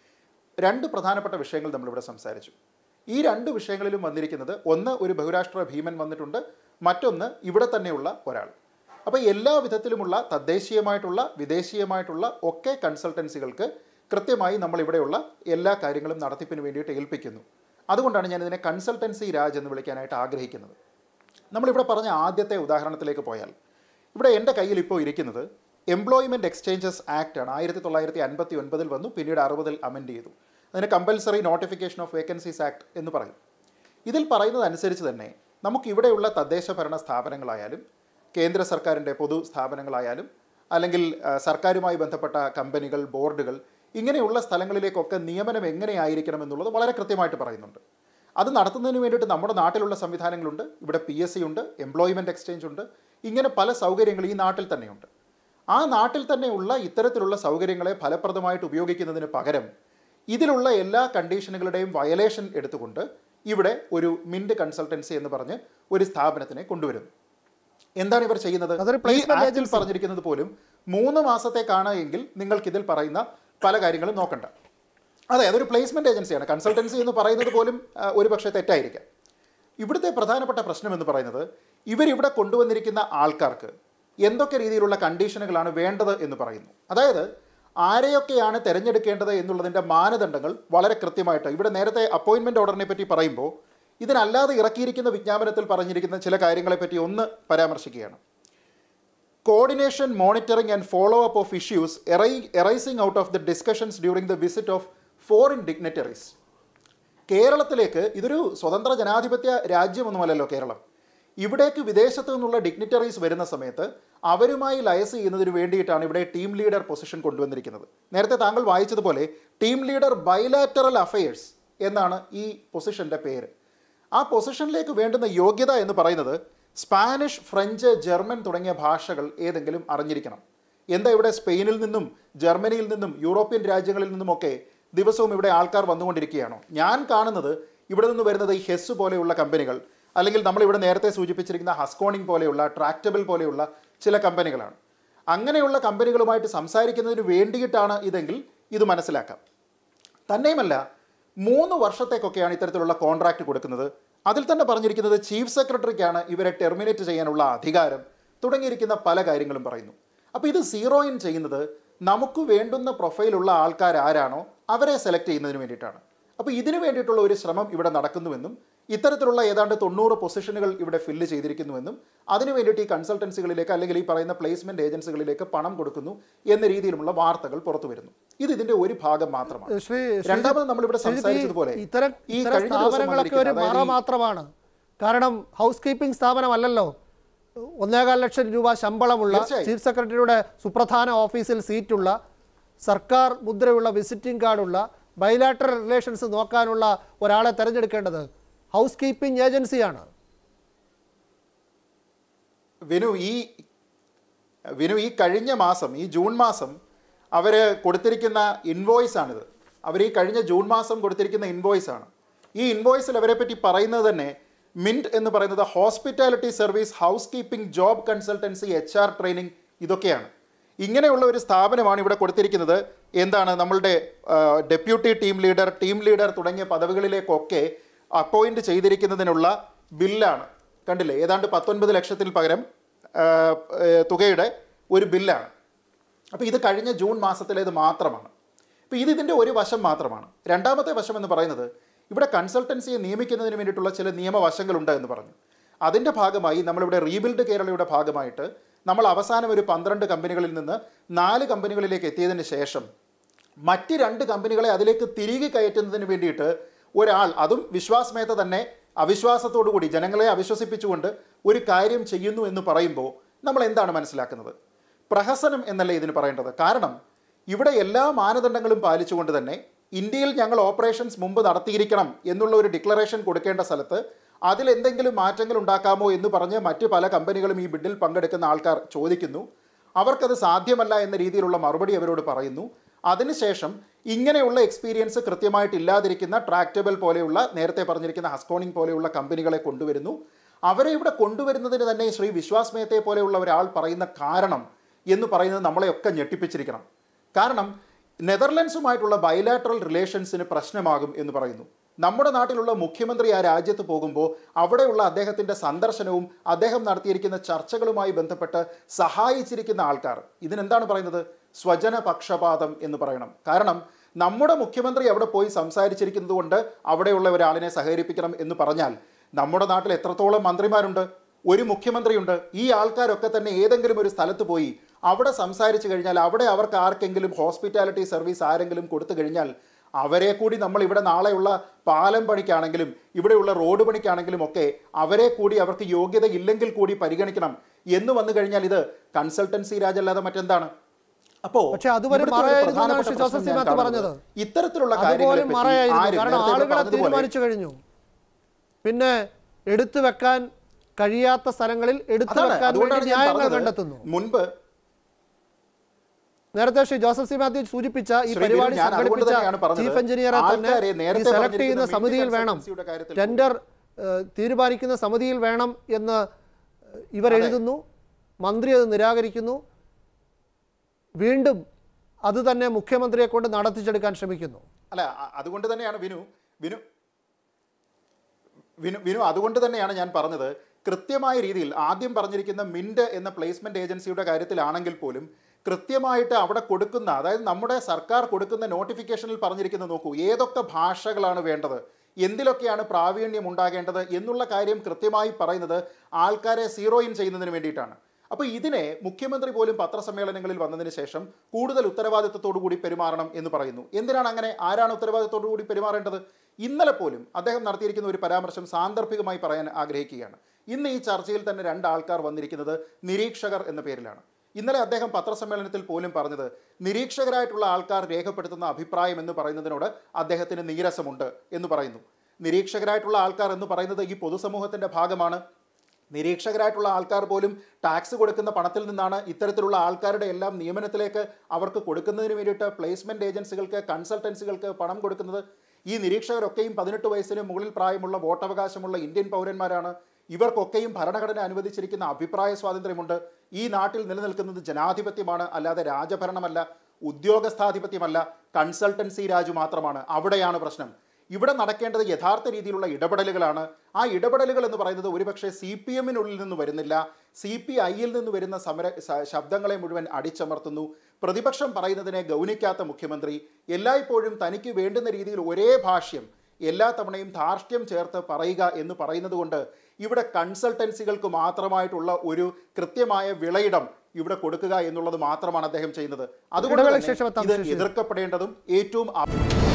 രണ്ട് പ്രധാനപ്പെട്ട വിഷയങ്ങൾ നമ്മളിവിടെ സംസാരിച്ചു ഈ രണ്ട് വിഷയങ്ങളിലും വന്നിരിക്കുന്നത് ഒന്ന് ഒരു ബഹുരാഷ്ട്ര ഭീമൻ വന്നിട്ടുണ്ട് മറ്റൊന്ന് ഇവിടെ തന്നെയുള്ള ഒരാൾ അപ്പോൾ എല്ലാ വിധത്തിലുമുള്ള തദ്ദേശീയമായിട്ടുള്ള വിദേശീയമായിട്ടുള്ള ഒക്കെ കൺസൾട്ടൻസികൾക്ക് കൃത്യമായി നമ്മൾ ഇവിടെയുള്ള എല്ലാ കാര്യങ്ങളും നടത്തിപ്പിന് വേണ്ടിയിട്ട് ഏൽപ്പിക്കുന്നു അതുകൊണ്ടാണ് ഞാൻ ഇതിനെ കൺസൾട്ടൻസി രാജ് എന്ന് വിളിക്കാനായിട്ട് ആഗ്രഹിക്കുന്നത് നമ്മളിവിടെ പറഞ്ഞ ആദ്യത്തെ ഉദാഹരണത്തിലേക്ക് പോയാൽ ഇവിടെ എൻ്റെ കയ്യിൽ ഇപ്പോൾ ഇരിക്കുന്നത് എംപ്ലോയ്മെൻറ്റ് എക്സ്ചേഞ്ചസ് ആക്ട് ആണ് ആയിരത്തി തൊള്ളായിരത്തി അൻപത്തി ഒൻപതിൽ വന്നു പിന്നീട് അറുപതിൽ അമെൻഡ് ചെയ്തു അതിന് compulsory notification of vacancies act എന്ന് പറയും ഇതിൽ പറയുന്നത് അനുസരിച്ച് തന്നെ നമുക്ക് ഇവിടെയുള്ള തദ്ദേശ ഭരണ സ്ഥാപനങ്ങളായാലും കേന്ദ്ര സർക്കാരിൻ്റെ പൊതു സ്ഥാപനങ്ങളായാലും അല്ലെങ്കിൽ ആ, സർക്കാരുമായി ബന്ധപ്പെട്ട കമ്പനികൾ ബോർഡുകൾ ഇങ്ങനെയുള്ള സ്ഥലങ്ങളിലേക്കൊക്കെ നിയമനം എങ്ങനെയായിരിക്കണം എന്നുള്ളത് വളരെ കൃത്യമായിട്ട് പറയുന്നുണ്ട് അത് നടത്തുന്നതിന് വേണ്ടിയിട്ട് നമ്മുടെ നാട്ടിലുള്ള സംവിധാനങ്ങളുണ്ട് ഇവിടെ പി എസ് സി ഉണ്ട് എംപ്ലോയ്മെൻറ്റ് എക്സ്ചേഞ്ച് ഉണ്ട് ഇങ്ങനെ പല സൗകര്യങ്ങൾ ഈ നാട്ടിൽ തന്നെയുണ്ട് ആ നാട്ടിൽ തന്നെയുള്ള ഇത്തരത്തിലുള്ള സൗകര്യങ്ങളെ ഫലപ്രദമായിട്ട് ഉപയോഗിക്കുന്നതിന് പകരം ഇതിലുള്ള എല്ലാ കണ്ടീഷനുകളുടെയും വയലേഷൻ എടുത്തുകൊണ്ട് ഇവിടെ ഒരു മിൻറ്റ് കൺസൾട്ടൻസി എന്ന് പറഞ്ഞ് ഒരു സ്ഥാപനത്തിനെ കൊണ്ടുവരുന്നു എന്താണ് ഇവർ ചെയ്യുന്നത് അതൊരു ഈ placement ആക്ടിൽ പറഞ്ഞിരിക്കുന്നത് പോലും മൂന്ന് മാസത്തേക്കാണ് എങ്കിൽ നിങ്ങൾക്ക് ഇതിൽ പറയുന്ന പല കാര്യങ്ങളും നോക്കണ്ട അതെ അതൊരു പ്ലേസ്മെന്റ് ഏജൻസിയാണ് കൺസൾട്ടൻസി എന്ന് പറയുന്നത് പോലും ആ, ഒരു പക്ഷേ തെറ്റായിരിക്കാം ഇവിടുത്തെ പ്രധാനപ്പെട്ട പ്രശ്നം എന്ന് പറയുന്നത് ഇവരിവിടെ കൊണ്ടുവന്നിരിക്കുന്ന ആൾക്കാർക്ക് എന്തൊക്കെ രീതിയിലുള്ള കണ്ടീഷനുകളാണ് വേണ്ടത് എന്ന് പറയുന്നു അതായത് ആരെയൊക്കെയാണ് തിരഞ്ഞെടുക്കേണ്ടത് എന്നുള്ളതിൻ്റെ മാനദണ്ഡങ്ങൾ വളരെ കൃത്യമായിട്ട് ഇവിടെ നേരത്തെ അപ്പോയിൻമെൻറ്റ് ഓർഡറിനെ പറ്റി പറയുമ്പോൾ ഇതിനല്ലാതെ ഇറക്കിയിരിക്കുന്ന വിജ്ഞാപനത്തിൽ പറഞ്ഞിരിക്കുന്ന ചില കാര്യങ്ങളെപ്പറ്റി ഒന്ന് പരാമർശിക്കുകയാണ് coordination, monitoring, and follow up of issues arai- arising out of the discussions during the visit of foreign dignitaries. കേരളത്തിലേക്ക് ഇതൊരു സ്വതന്ത്ര ജനാധിപത്യ രാജ്യമൊന്നുമല്ലല്ലോ കേരളം ഇവിടേക്ക് വിദേശത്തു നിന്നുള്ള ഡിഗ്നിറ്ററീസ് വരുന്ന സമയത്ത് അവരുമായി ലയസ് ചെയ്യുന്നതിന് വേണ്ടിയിട്ടാണ് ഇവിടെ ടീം ലീഡർ പൊസിഷൻ കൊണ്ടുവന്നിരിക്കുന്നത് നേരത്തെ താങ്കൾ വായിച്ചതുപോലെ ടീം ലീഡർ ബൈലാറ്ററൽ അഫയേഴ്സ് എന്നാണ് ഈ പൊസിഷൻ്റെ പേര് ആ പൊസിഷനിലേക്ക് വേണ്ടുന്ന യോഗ്യത എന്ന് പറയുന്നത് സ്പാനിഷ് ഫ്രഞ്ച് ജർമ്മൻ തുടങ്ങിയ ഭാഷകൾ ഏതെങ്കിലും അറിഞ്ഞിരിക്കണം എന്താ ഇവിടെ സ്പെയിനിൽ നിന്നും ജർമ്മനിയിൽ നിന്നും യൂറോപ്യൻ രാജ്യങ്ങളിൽ നിന്നുമൊക്കെ ദിവസവും ഇവിടെ ആൾക്കാർ വന്നുകൊണ്ടിരിക്കുകയാണോ ഞാൻ കാണുന്നത് ഇവിടെ നിന്ന് വരുന്നത് ഈ ഹെസ് പോലെയുള്ള കമ്പനികൾ അല്ലെങ്കിൽ നമ്മളിവിടെ നേരത്തെ സൂചിപ്പിച്ചിരിക്കുന്ന ഹസ്കോണിംഗ് പോലെയുള്ള ട്രാക്റ്റബിൾ പോലെയുള്ള ചില കമ്പനികളാണ് അങ്ങനെയുള്ള കമ്പനികളുമായിട്ട് സംസാരിക്കുന്നതിന് വേണ്ടിയിട്ടാണ് ഇതെങ്കിൽ ഇത് മനസ്സിലാക്കാം തന്നെയുമല്ല മൂന്ന് വർഷത്തേക്കൊക്കെയാണ് ഇത്തരത്തിലുള്ള കോൺട്രാക്റ്റ് കൊടുക്കുന്നത് അതിൽ തന്നെ പറഞ്ഞിരിക്കുന്നത് ചീഫ് സെക്രട്ടറിക്കാണ് ഇവരെ ടെർമിനേറ്റ് ചെയ്യാനുള്ള അധികാരം തുടങ്ങിയിരിക്കുന്ന പല കാര്യങ്ങളും പറയുന്നു അപ്പോൾ ഇത് സീറോ ഇൻ ചെയ്യുന്നത് നമുക്ക് വേണ്ടുന്ന പ്രൊഫൈലുള്ള ആൾക്കാർ ആരാണോ അവരെ സെലക്ട് ചെയ്യുന്നതിന് വേണ്ടിയിട്ടാണ് അപ്പോൾ ഇതിനു വേണ്ടിയിട്ടുള്ള ഒരു ശ്രമം ഇവിടെ നടക്കുന്നുവെന്നും ഇത്തരത്തിലുള്ള ഏതാണ്ട് തൊണ്ണൂറ് പൊസിഷനുകൾ ഇവിടെ ഫില്ല് ചെയ്തിരിക്കുന്നുവെന്നും അതിനു വേണ്ടിയിട്ട് ഈ കൺസൾട്ടൻസികളിലേക്ക് അല്ലെങ്കിൽ ഈ പറയുന്ന പ്ലേസ്മെന്റ് ഏജൻസികളിലേക്ക് പണം കൊടുക്കുന്നു എന്ന രീതിയിലുമുള്ള വാർത്തകൾ പുറത്തു വരുന്നു ഇത് ഇതിന്റെ ഒരു ഭാഗം മാത്രമാണ് ശ്രീ ശ്രീജിത്ത്, രണ്ടാമത് നമ്മളിവിടെ ശ്രീജിത്ത്, ഈ സംസാരിച്ചതുപോലെ ഇത്തരം ഈ ഇത്തരം കഴിഞ്ഞ ദിവസം സ്ഥാപനങ്ങളൊക്കെ ഒരു വന്നിരിക്കുന്ന, മറ അതായത് ഈ- മാത്രമാണ് കാരണം ഹൗസ് കീപ്പിംഗ് സ്ഥാപനമല്ലല്ലോ ഒന്നേകാൽ ലക്ഷം രൂപ ശമ്പളമുള്ള തീർച്ചയായും. ചീഫ് സെക്രട്ടറിയുടെ സുപ്രധാന ഓഫീസിൽ സീറ്റുള്ള സർക്കാർ മുദ്രയുള്ള വിസിറ്റിംഗ് കാർഡുള്ള ബൈലാറ്ററൽ റിലേഷൻസ് നോക്കാനുള്ള ഒരാളെ തിരഞ്ഞെടുക്കേണ്ടത് ഹൗസ് കീപ്പിംഗ് ഏജൻസിയാണ് വിനു ഈ വിനു ഈ കഴിഞ്ഞ മാസം ഈ ജൂൺ മാസം അവർ കൊടുത്തിരിക്കുന്ന ഇൻവോയ്സ് ആണിത് അവർ ഈ കഴിഞ്ഞ ജൂൺ മാസം കൊടുത്തിരിക്കുന്ന ഇൻവോയ്സ് ആണ് ഈ ഇൻവോയ്സിൽ അവരെ പറ്റി പറയുന്നത് തന്നെ മിൻറ്റ് എന്ന് പറയുന്നത് hospitality service housekeeping job consultancy H R training ഇതൊക്കെയാണ് ഇങ്ങനെയുള്ള ഒരു സ്ഥാപനമാണ് ഇവിടെ കൊടുത്തിരിക്കുന്നത് എന്താണ് നമ്മളുടെ deputy team leader team leader തുടങ്ങിയ പദവികളിലേക്കൊക്കെ അപ്പോയിന്റ് ചെയ്തിരിക്കുന്നതിനുള്ള ബില്ലാണ് കണ്ടില്ലേ ഏതാണ്ട് പത്തൊൻപത് ലക്ഷത്തിൽ പകരം ആ, ഏ, തുകയുടെ ഒരു ബില്ലാണ് അപ്പോൾ ഇത് കഴിഞ്ഞ ജൂൺ മാസത്തിലേത് മാത്രമാണ് അപ്പോൾ ഇത് ഇതിൻ്റെ ഒരു വശം മാത്രമാണ് രണ്ടാമത്തെ വശം എന്ന് പറയുന്നത് ഇവിടെ കൺസൾട്ടൻസിയെ നിയമിക്കുന്നതിന് വേണ്ടിയിട്ടുള്ള ചില നിയമവശങ്ങളുണ്ട് എന്ന് പറഞ്ഞു അതിൻ്റെ ഭാഗമായി നമ്മളിവിടെ റീബിൽഡ് കേരളയുടെ ഭാഗമായിട്ട് നമ്മൾ അവസാനം ഒരു പന്ത്രണ്ട് കമ്പനികളിൽ നിന്ന് നാല് കമ്പനികളിലേക്ക് എത്തിയതിന് ശേഷം മറ്റ് രണ്ട് കമ്പനികളെ അതിലേക്ക് തിരികെ കയറ്റുന്നതിന് വേണ്ടിയിട്ട് ഒരാൾ അതും വിശ്വാസമേത്ത തന്നെ അവിശ്വാസത്തോടു കൂടി ജനങ്ങളെ അവിശ്വസിപ്പിച്ചുകൊണ്ട് ഒരു കാര്യം ചെയ്യുന്നു എന്ന് പറയുമ്പോൾ നമ്മൾ എന്താണ് മനസ്സിലാക്കുന്നത് പ്രഹസനം എന്നല്ലേ ഇതിന് പറയേണ്ടത് കാരണം ഇവിടെ എല്ലാ മാനദണ്ഡങ്ങളും പാലിച്ചുകൊണ്ട് തന്നെ ഇന്ത്യയിൽ ഞങ്ങൾ ഓപ്പറേഷൻസ് മുമ്പ് നടത്തിയിരിക്കണം എന്നുള്ള ഒരു ഡിക്ലറേഷൻ കൊടുക്കേണ്ട സ്ഥലത്ത് അതിൽ എന്തെങ്കിലും മാറ്റങ്ങൾ ഉണ്ടാക്കാമോ എന്ന് പറഞ്ഞ് മറ്റ് പല കമ്പനികളും ഈ ബിഡിൽ പങ്കെടുക്കുന്ന ആൾക്കാർ ചോദിക്കുന്നു അവർക്കത് സാധ്യമല്ല എന്ന രീതിയിലുള്ള മറുപടി അവരോട് പറയുന്നു അതിനുശേഷം ഇങ്ങനെയുള്ള എക്സ്പീരിയൻസ് കൃത്യമായിട്ട് ഇല്ലാതിരിക്കുന്ന ട്രാക്റ്റബിൾ പോലെയുള്ള നേരത്തെ പറഞ്ഞിരിക്കുന്ന ഹസ്കോണിംഗ് പോലെയുള്ള കമ്പനികളെ കൊണ്ടുവരുന്നു അവരെ ഇവിടെ കൊണ്ടുവരുന്നതിന് തന്നെ ശ്രീ വിശ്വാസ് മേത്തയെ പോലെയുള്ള ഒരാൾ പറയുന്ന കാരണം എന്ന് പറയുന്നത് നമ്മളെയൊക്കെ ഞെട്ടിപ്പിച്ചിരിക്കണം കാരണം നെതർലൻഡ്സുമായിട്ടുള്ള ബൈലാറ്ററൽ റിലേഷൻസിന് പ്രശ്നമാകും എന്ന് പറയുന്നു നമ്മുടെ നാട്ടിലുള്ള മുഖ്യമന്ത്രി ആ രാജ്യത്ത് പോകുമ്പോൾ അവിടെയുള്ള അദ്ദേഹത്തിൻ്റെ സന്ദർശനവും അദ്ദേഹം നടത്തിയിരിക്കുന്ന ചർച്ചകളുമായി ബന്ധപ്പെട്ട് സഹായിച്ചിരിക്കുന്ന ആൾക്കാർ ഇതിനെന്താണ് പറയുന്നത് സ്വജന പക്ഷപാതം എന്ന് പറയണം കാരണം നമ്മുടെ മുഖ്യമന്ത്രി അവിടെ പോയി സംസാരിച്ചിരിക്കുന്നത് കൊണ്ട് അവിടെയുള്ള ഒരാളിനെ സഹകരിപ്പിക്കണം എന്ന് പറഞ്ഞാൽ നമ്മുടെ നാട്ടിൽ എത്രത്തോളം മന്ത്രിമാരുണ്ട് ഒരു മുഖ്യമന്ത്രിയുണ്ട് ഈ ആൾക്കാരൊക്കെ തന്നെ ഏതെങ്കിലും ഒരു സ്ഥലത്ത് പോയി അവിടെ സംസാരിച്ചു കഴിഞ്ഞാൽ അവിടെ അവർക്ക് ആർക്കെങ്കിലും ഹോസ്പിറ്റാലിറ്റി സർവീസ് ആരെങ്കിലും കൊടുത്തു കഴിഞ്ഞാൽ അവരെ കൂടി നമ്മൾ ഇവിടെ നാളെയുള്ള പാലം പണിക്കാണെങ്കിലും ഇവിടെയുള്ള റോഡ് പണിക്കാണെങ്കിലും ഒക്കെ അവരെ കൂടി അവർക്ക് യോഗ്യത ഇല്ലെങ്കിൽ കൂടി പരിഗണിക്കണം എന്ന് വന്നു കഴിഞ്ഞാൽ ഇത് കൺസൾട്ടൻസി രാജല്ലാതെ മറ്റെന്താണ് അപ്പോ പക്ഷേ അതുവരെ ഇവിടുത്തെ ഒരു മറയായിരുന്നു പ്രധാനപ്പെട്ട എന്നാണ് ശ്രീ പ്രശ്നം ജോസഫ് ഞാൻ സിമാത്ത് കാണുന്നത്. പറഞ്ഞത്. ഇത്തരത്തിലുള്ള കാര്യങ്ങളെ അതുപോലും പറ്റി മറയായിരുന്നു ആരും കാരണം നേരത്തെ ഇവിടെ ആളുകളെ പറഞ്ഞതുപോലെ തീരുമാനിച്ചു കഴിഞ്ഞു പിന്നെ എടുത്തു വെക്കാൻ കഴിയാത്ത സ്ഥലങ്ങളിൽ എടുത്തു അതാണ് വെക്കാൻ അതുകൊണ്ടാണ് വേണ്ടി ഞാൻ ന്യായങ്ങൾ പറഞ്ഞത് കണ്ടെത്തുന്നു മുൻപ് നേരത്തെ ശ്രീ ജോസഫ് സി മാത്യു സൂചിപ്പിച്ച ഈ ശ്രീ പരിപാടി ബിനു, ഞാൻ അതുകൊണ്ട് സംഘടിപ്പിച്ച തന്നെയാണ് പറഞ്ഞത്. ചീഫ് എഞ്ചിനീയറെ തന്നെ ആൾക്കാരെ നേരത്തെ ഈ സെലക്ട് പറഞ്ഞിരിക്കുന്ന ചെയ്യുന്ന മിഡ് സമിതിയിൽ വേണം കൺസൾട്ടൻസിയുടെ കാര്യത്തിൽ ടെൻഡർ ഏഹ്, തീരുമാനിക്കുന്ന സമിതിയിൽ വേണം എന്ന് ഇവർ എഴുതുന്നു മന്ത്രി അത് നിരാകരിക്കുന്നു വീണ്ടും അത് തന്നെ മുഖ്യമന്ത്രിയെ കൊണ്ട് നടത്തിച്ചെടുക്കാൻ ശ്രമിക്കുന്നു അല്ല അ- അതുകൊണ്ട് തന്നെയാണ് വിനു വിനു വിനു വിനു അതുകൊണ്ട് തന്നെയാണ് ഞാൻ പറഞ്ഞത് കൃത്യമായ രീതിയിൽ ആദ്യം പറഞ്ഞിരിക്കുന്ന മിൻഡ് എന്ന പ്ലേസ്മെന്റ് ഏജൻസിയുടെ കാര്യത്തിലാണെങ്കിൽ പോലും കൃത്യമായിട്ട് അവിടെ കൊടുക്കുന്ന അതായത് നമ്മുടെ സർക്കാർ കൊടുക്കുന്ന നോട്ടിഫിക്കേഷനിൽ പറഞ്ഞിരിക്കുന്നത് നോക്കൂ ഏതൊക്കെ ഭാഷകളാണ് വേണ്ടത് എന്തിലൊക്കെയാണ് പ്രാവീണ്യം ഉണ്ടാകേണ്ടത് എന്നുള്ള കാര്യം കൃത്യമായി പറയുന്നത് ആൾക്കാരെ സീറോ ഇൻ ചെയ്യുന്നതിന് വേണ്ടിയിട്ടാണ് അപ്പോൾ ഇതിനെ മുഖ്യമന്ത്രി പോലും പത്രസമ്മേളനങ്ങളിൽ വന്നതിന് ശേഷം കൂടുതൽ ഉത്തരവാദിത്തത്തോടു കൂടി പെരുമാറണം എന്ന് പറയുന്നു എന്തിനാണ് അങ്ങനെ ആരാണ് ഉത്തരവാദിത്തത്തോടു കൂടി പെരുമാറേണ്ടത് ഇന്നലെ പോലും അദ്ദേഹം നടത്തിയിരിക്കുന്ന ഒരു പരാമർശം സാന്ദർഭികമായി പറയാൻ ആഗ്രഹിക്കുകയാണ് ഇന്ന് ഈ ചർച്ചയിൽ തന്നെ രണ്ട് ആൾക്കാർ വന്നിരിക്കുന്നത് നിരീക്ഷകർ എന്ന പേരിലാണ് ഇന്നലെ അദ്ദേഹം പത്രസമ്മേളനത്തിൽ പോലും പറഞ്ഞത് നിരീക്ഷകരായിട്ടുള്ള ആൾക്കാർ രേഖപ്പെടുത്തുന്ന അഭിപ്രായം എന്ന് പറയുന്നതിനോട് അദ്ദേഹത്തിന് നീരസമുണ്ട് എന്ന് പറയുന്നു നിരീക്ഷകരായിട്ടുള്ള ആൾക്കാർ എന്ന് പറയുന്നത് ഈ പൊതുസമൂഹത്തിന്റെ ഭാഗമാണ് നിരീക്ഷകരായിട്ടുള്ള ആൾക്കാർ പോലും ടാക്സ് കൊടുക്കുന്ന പണത്തിൽ നിന്നാണ് ഇത്തരത്തിലുള്ള ആൾക്കാരുടെ എല്ലാം നിയമനത്തിലേക്ക് അവർക്ക് കൊടുക്കുന്നതിന് വേണ്ടിയിട്ട് പ്ലേസ്മെന്റ് ഏജൻസികൾക്ക് കൺസൾട്ടൻസികൾക്ക് പണം കൊടുക്കുന്നത് ഈ നിരീക്ഷകരൊക്കെയും പതിനെട്ട് വയസ്സിന് മുകളിൽ പ്രായമുള്ള വോട്ടവകാശമുള്ള ഇന്ത്യൻ പൗരന്മാരാണ് ഇവർക്കൊക്കെയും ഭരണഘടന അനുവദിച്ചിരിക്കുന്ന അഭിപ്രായ സ്വാതന്ത്ര്യമുണ്ട് ഈ നാട്ടിൽ നിലനിൽക്കുന്നത് ജനാധിപത്യമാണ് അല്ലാതെ രാജഭരണമല്ല ഉദ്യോഗസ്ഥാധിപത്യമല്ല കൺസൾട്ടൻസി രാജു മാത്രമാണ് അവിടെയാണ് പ്രശ്നം ഇവിടെ നടക്കേണ്ടത് യഥാർത്ഥ രീതിയിലുള്ള ഇടപെടലുകളാണ് ആ ഇടപെടലുകൾ എന്ന് പറയുന്നത് ഒരുപക്ഷെ സി പി എമ്മിനുള്ളിൽ നിന്ന് വരുന്നില്ല സി പി ഐയിൽ നിന്ന് വരുന്ന സമര സ- ശബ്ദങ്ങളെ മുഴുവൻ അടിച്ചമർത്തുന്നു പ്രതിപക്ഷം പറയുന്നതിനെ ഗൗനിക്കാത്ത മുഖ്യമന്ത്രി എല്ലായ്പ്പോഴും തനിക്ക് വേണ്ടുന്ന രീതിയിൽ ഒരേ ഭാഷ്യം എല്ലാ തവണയും ധാർഷ്ട്യം ചേർത്ത് പറയുക എന്ന് പറയുന്നത് കൊണ്ട് ഇവിടെ കൺസൾട്ടൻസികൾക്ക് മാത്രമായിട്ടുള്ള ഒരു കൃത്യമായ വിളയിടം ഇവിടെ കൊടുക്കുക എന്നുള്ളത് മാത്രമാണ് അദ്ദേഹം ചെയ്യുന്നത് അതുകൊണ്ട് ഇടവേളയ്ക്ക് തന്നെ ശേഷം എത്താം, ഇത് ശ്രീ ശ്രീ. എതിർക്കപ്പെടേണ്ടതും ഏറ്റവും ആ-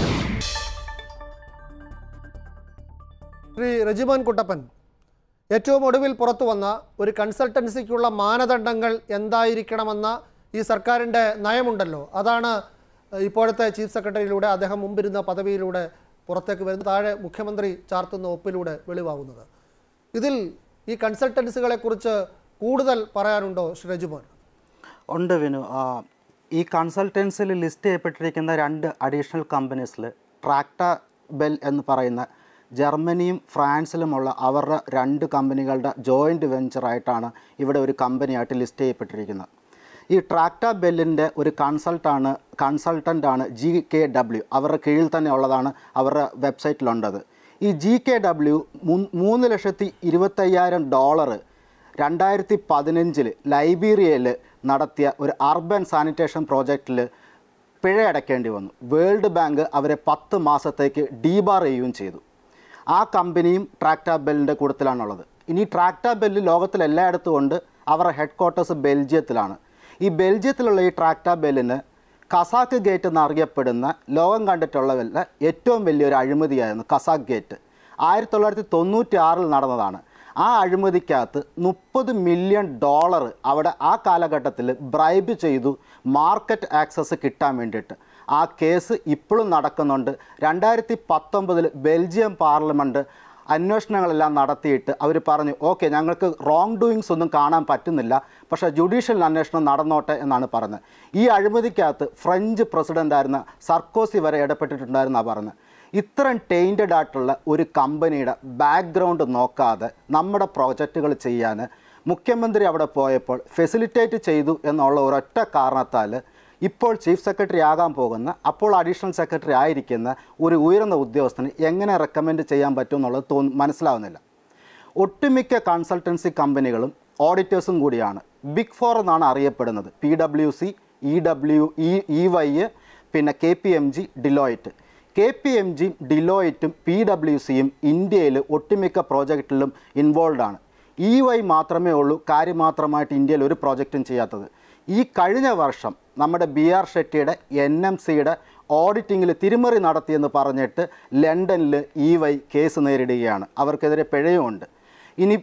ശ്രീ റജിമോൻ കുട്ടപ്പൻ ഏറ്റവും ഒടുവിൽ പുറത്തു വന്ന ഒരു കൺസൾട്ടൻസിക്കുള്ള മാനദണ്ഡങ്ങൾ എന്തായിരിക്കണമെന്ന ഈ സർക്കാരിൻ്റെ നയമുണ്ടല്ലോ അതാണ് ഇപ്പോഴത്തെ ചീഫ് സെക്രട്ടറിയിലൂടെ അദ്ദേഹം മുമ്പിരുന്ന പദവിയിലൂടെ പുറത്തേക്ക് വരുന്ന താഴെ മുഖ്യമന്ത്രി ചാർത്തുന്ന ഒപ്പിലൂടെ വെളിവാകുന്നത് ഇതിൽ ഈ കൺസൾട്ടൻസികളെക്കുറിച്ച് കൂടുതൽ പറയാനുണ്ടോ ശ്രീ റജിമോൻ ഉണ്ട് വിനു ആ, ഈ കൺസൾട്ടൻസിൽ ലിസ്റ്റ് ചെയ്യപ്പെട്ടിരിക്കുന്ന രണ്ട് അഡീഷണൽ കമ്പനീസിൽ ട്രാക്ട ബെൽ എന്ന് പറയുന്ന ജർമ്മനിയും ഫ്രാൻസിലുമുള്ള അവരുടെ രണ്ട് കമ്പനികളുടെ ജോയിൻറ്റ് വെഞ്ചറായിട്ടാണ് ഇവിടെ ഒരു കമ്പനിയായിട്ട് ലിസ്റ്റ് ചെയ്യപ്പെട്ടിരിക്കുന്നത് ഈ ട്രാക്ട ബെല്ലിൻ്റെ ഒരു കൺസൾട്ടാണ് കൺസൾട്ടൻ്റാണ് ജി കെ ഡബ്ല്യു അവരുടെ കീഴിൽ തന്നെ ഉള്ളതാണ് അവരുടെ വെബ്സൈറ്റിലുണ്ടത് ഈ ജി കെ ഡബ്ല്യു മൂന്ന് ലക്ഷത്തി ഇരുപത്തയ്യായിരം ഡോളറ് രണ്ടായിരത്തി പതിനഞ്ചിൽ ലൈബീരിയയിൽ നടത്തിയ ഒരു അർബൻ സാനിറ്റേഷൻ പ്രോജക്റ്റിൽ പിഴ അടയ്ക്കേണ്ടി വന്നു വേൾഡ് ബാങ്ക് അവരെ പത്ത് മാസത്തേക്ക് ഡീബാർ ചെയ്യുകയും ചെയ്തു ആ കമ്പനിയും ട്രാക്ട ബെല്ലിൻ്റെ കൂട്ടത്തിലാണുള്ളത് ഇനി ട്രാക്ട ബെല്ല് ലോകത്തിൽ എല്ലായിടത്തും ഉണ്ട് അവരുടെ ഹെഡ് ക്വാർട്ടേഴ്സ് ബെൽജിയത്തിലാണ് ഈ ബെൽജിയത്തിലുള്ള ഈ ട്രാക്ട ബെല്ലിന് കസാക്ക് ഗേറ്റ് എന്നറിയപ്പെടുന്ന ലോകം കണ്ടിട്ടുള്ളവരിൽ ഏറ്റവും വലിയൊരു അഴിമതിയായിരുന്നു കസാക്ക് ഗേറ്റ് ആയിരത്തി തൊള്ളായിരത്തി തൊണ്ണൂറ്റി ആറിൽ നടന്നതാണ് ആ അഴിമതിക്കകത്ത് മുപ്പത് മില്യൺ ഡോളർ അവിടെ ആ കാലഘട്ടത്തിൽ ബ്രൈബ് ചെയ്തു മാർക്കറ്റ് ആക്സസ് കിട്ടാൻ വേണ്ടിയിട്ട് ആ കേസ് ഇപ്പോഴും നടക്കുന്നുണ്ട് രണ്ടായിരത്തി പത്തൊമ്പതിൽ ബെൽജിയം പാർലമെൻറ്റ് അന്വേഷണങ്ങളെല്ലാം നടത്തിയിട്ട് അവർ പറഞ്ഞു ഓക്കെ ഞങ്ങൾക്ക് റോങ് ഡൂയിങ്സ് ഒന്നും കാണാൻ പറ്റുന്നില്ല പക്ഷേ ജുഡീഷ്യൽ അന്വേഷണം നടന്നോട്ടെ എന്നാണ് പറഞ്ഞത് ഈ അഴിമതിക്കകത്ത് ഫ്രഞ്ച് പ്രസിഡൻ്റായിരുന്ന സർക്കോസി വരെ ഇടപെട്ടിട്ടുണ്ടായിരുന്നാണ് പറഞ്ഞത് ഇത്രയും ടൈൻറ്റഡ് ആയിട്ടുള്ള ഒരു കമ്പനിയുടെ ബാക്ക്ഗ്രൗണ്ട് നോക്കാതെ നമ്മുടെ പ്രോജക്റ്റുകൾ ചെയ്യാൻ മുഖ്യമന്ത്രി അവിടെ പോയപ്പോൾ ഫെസിലിറ്റേറ്റ് ചെയ്തു എന്നുള്ള ഒരൊറ്റ കാരണത്താൽ ഇപ്പോൾ ചീഫ് സെക്രട്ടറി ആകാൻ പോകുന്ന അപ്പോൾ അഡീഷണൽ സെക്രട്ടറി ആയിരിക്കുന്ന ഒരു ഉയർന്ന ഉദ്യോഗസ്ഥന് എങ്ങനെ റെക്കമെൻഡ് ചെയ്യാൻ പറ്റും എന്നുള്ളത് തോന്നു മനസ്സിലാവുന്നില്ല ഒട്ടുമിക്ക കൺസൾട്ടൻസി കമ്പനികളും ഓഡിറ്റേഴ്സും കൂടിയാണ് ബിഗ് ഫോർ എന്നാണ് അറിയപ്പെടുന്നത് P W C E W E E Y പിന്നെ K P M G Deloitte K P M ജിയും ഡിലോയിറ്റും പി ഡബ്ല്യു സിയും ഇന്ത്യയിൽ ഒട്ടുമിക്ക പ്രോജക്റ്റിലും ഇൻവോൾവ് ആണ് ഇ വൈ മാത്രമേ ഉള്ളൂ കാര്യമാത്രമായിട്ട് ഇന്ത്യയിൽ ഒരു പ്രോജക്റ്റും ചെയ്യാത്തത് ഈ കഴിഞ്ഞ വർഷം നമ്മുടെ ബി ആർ ഷെട്ടിയുടെ എൻ എം സിയുടെ ഓഡിറ്റിങ്ങിൽ തിരിമറി നടത്തിയെന്ന് പറഞ്ഞിട്ട് ലണ്ടനിൽ ഇ വൈ കേസ് നേരിടുകയാണ് അവർക്കെതിരെ പിഴയുമുണ്ട് ഇനി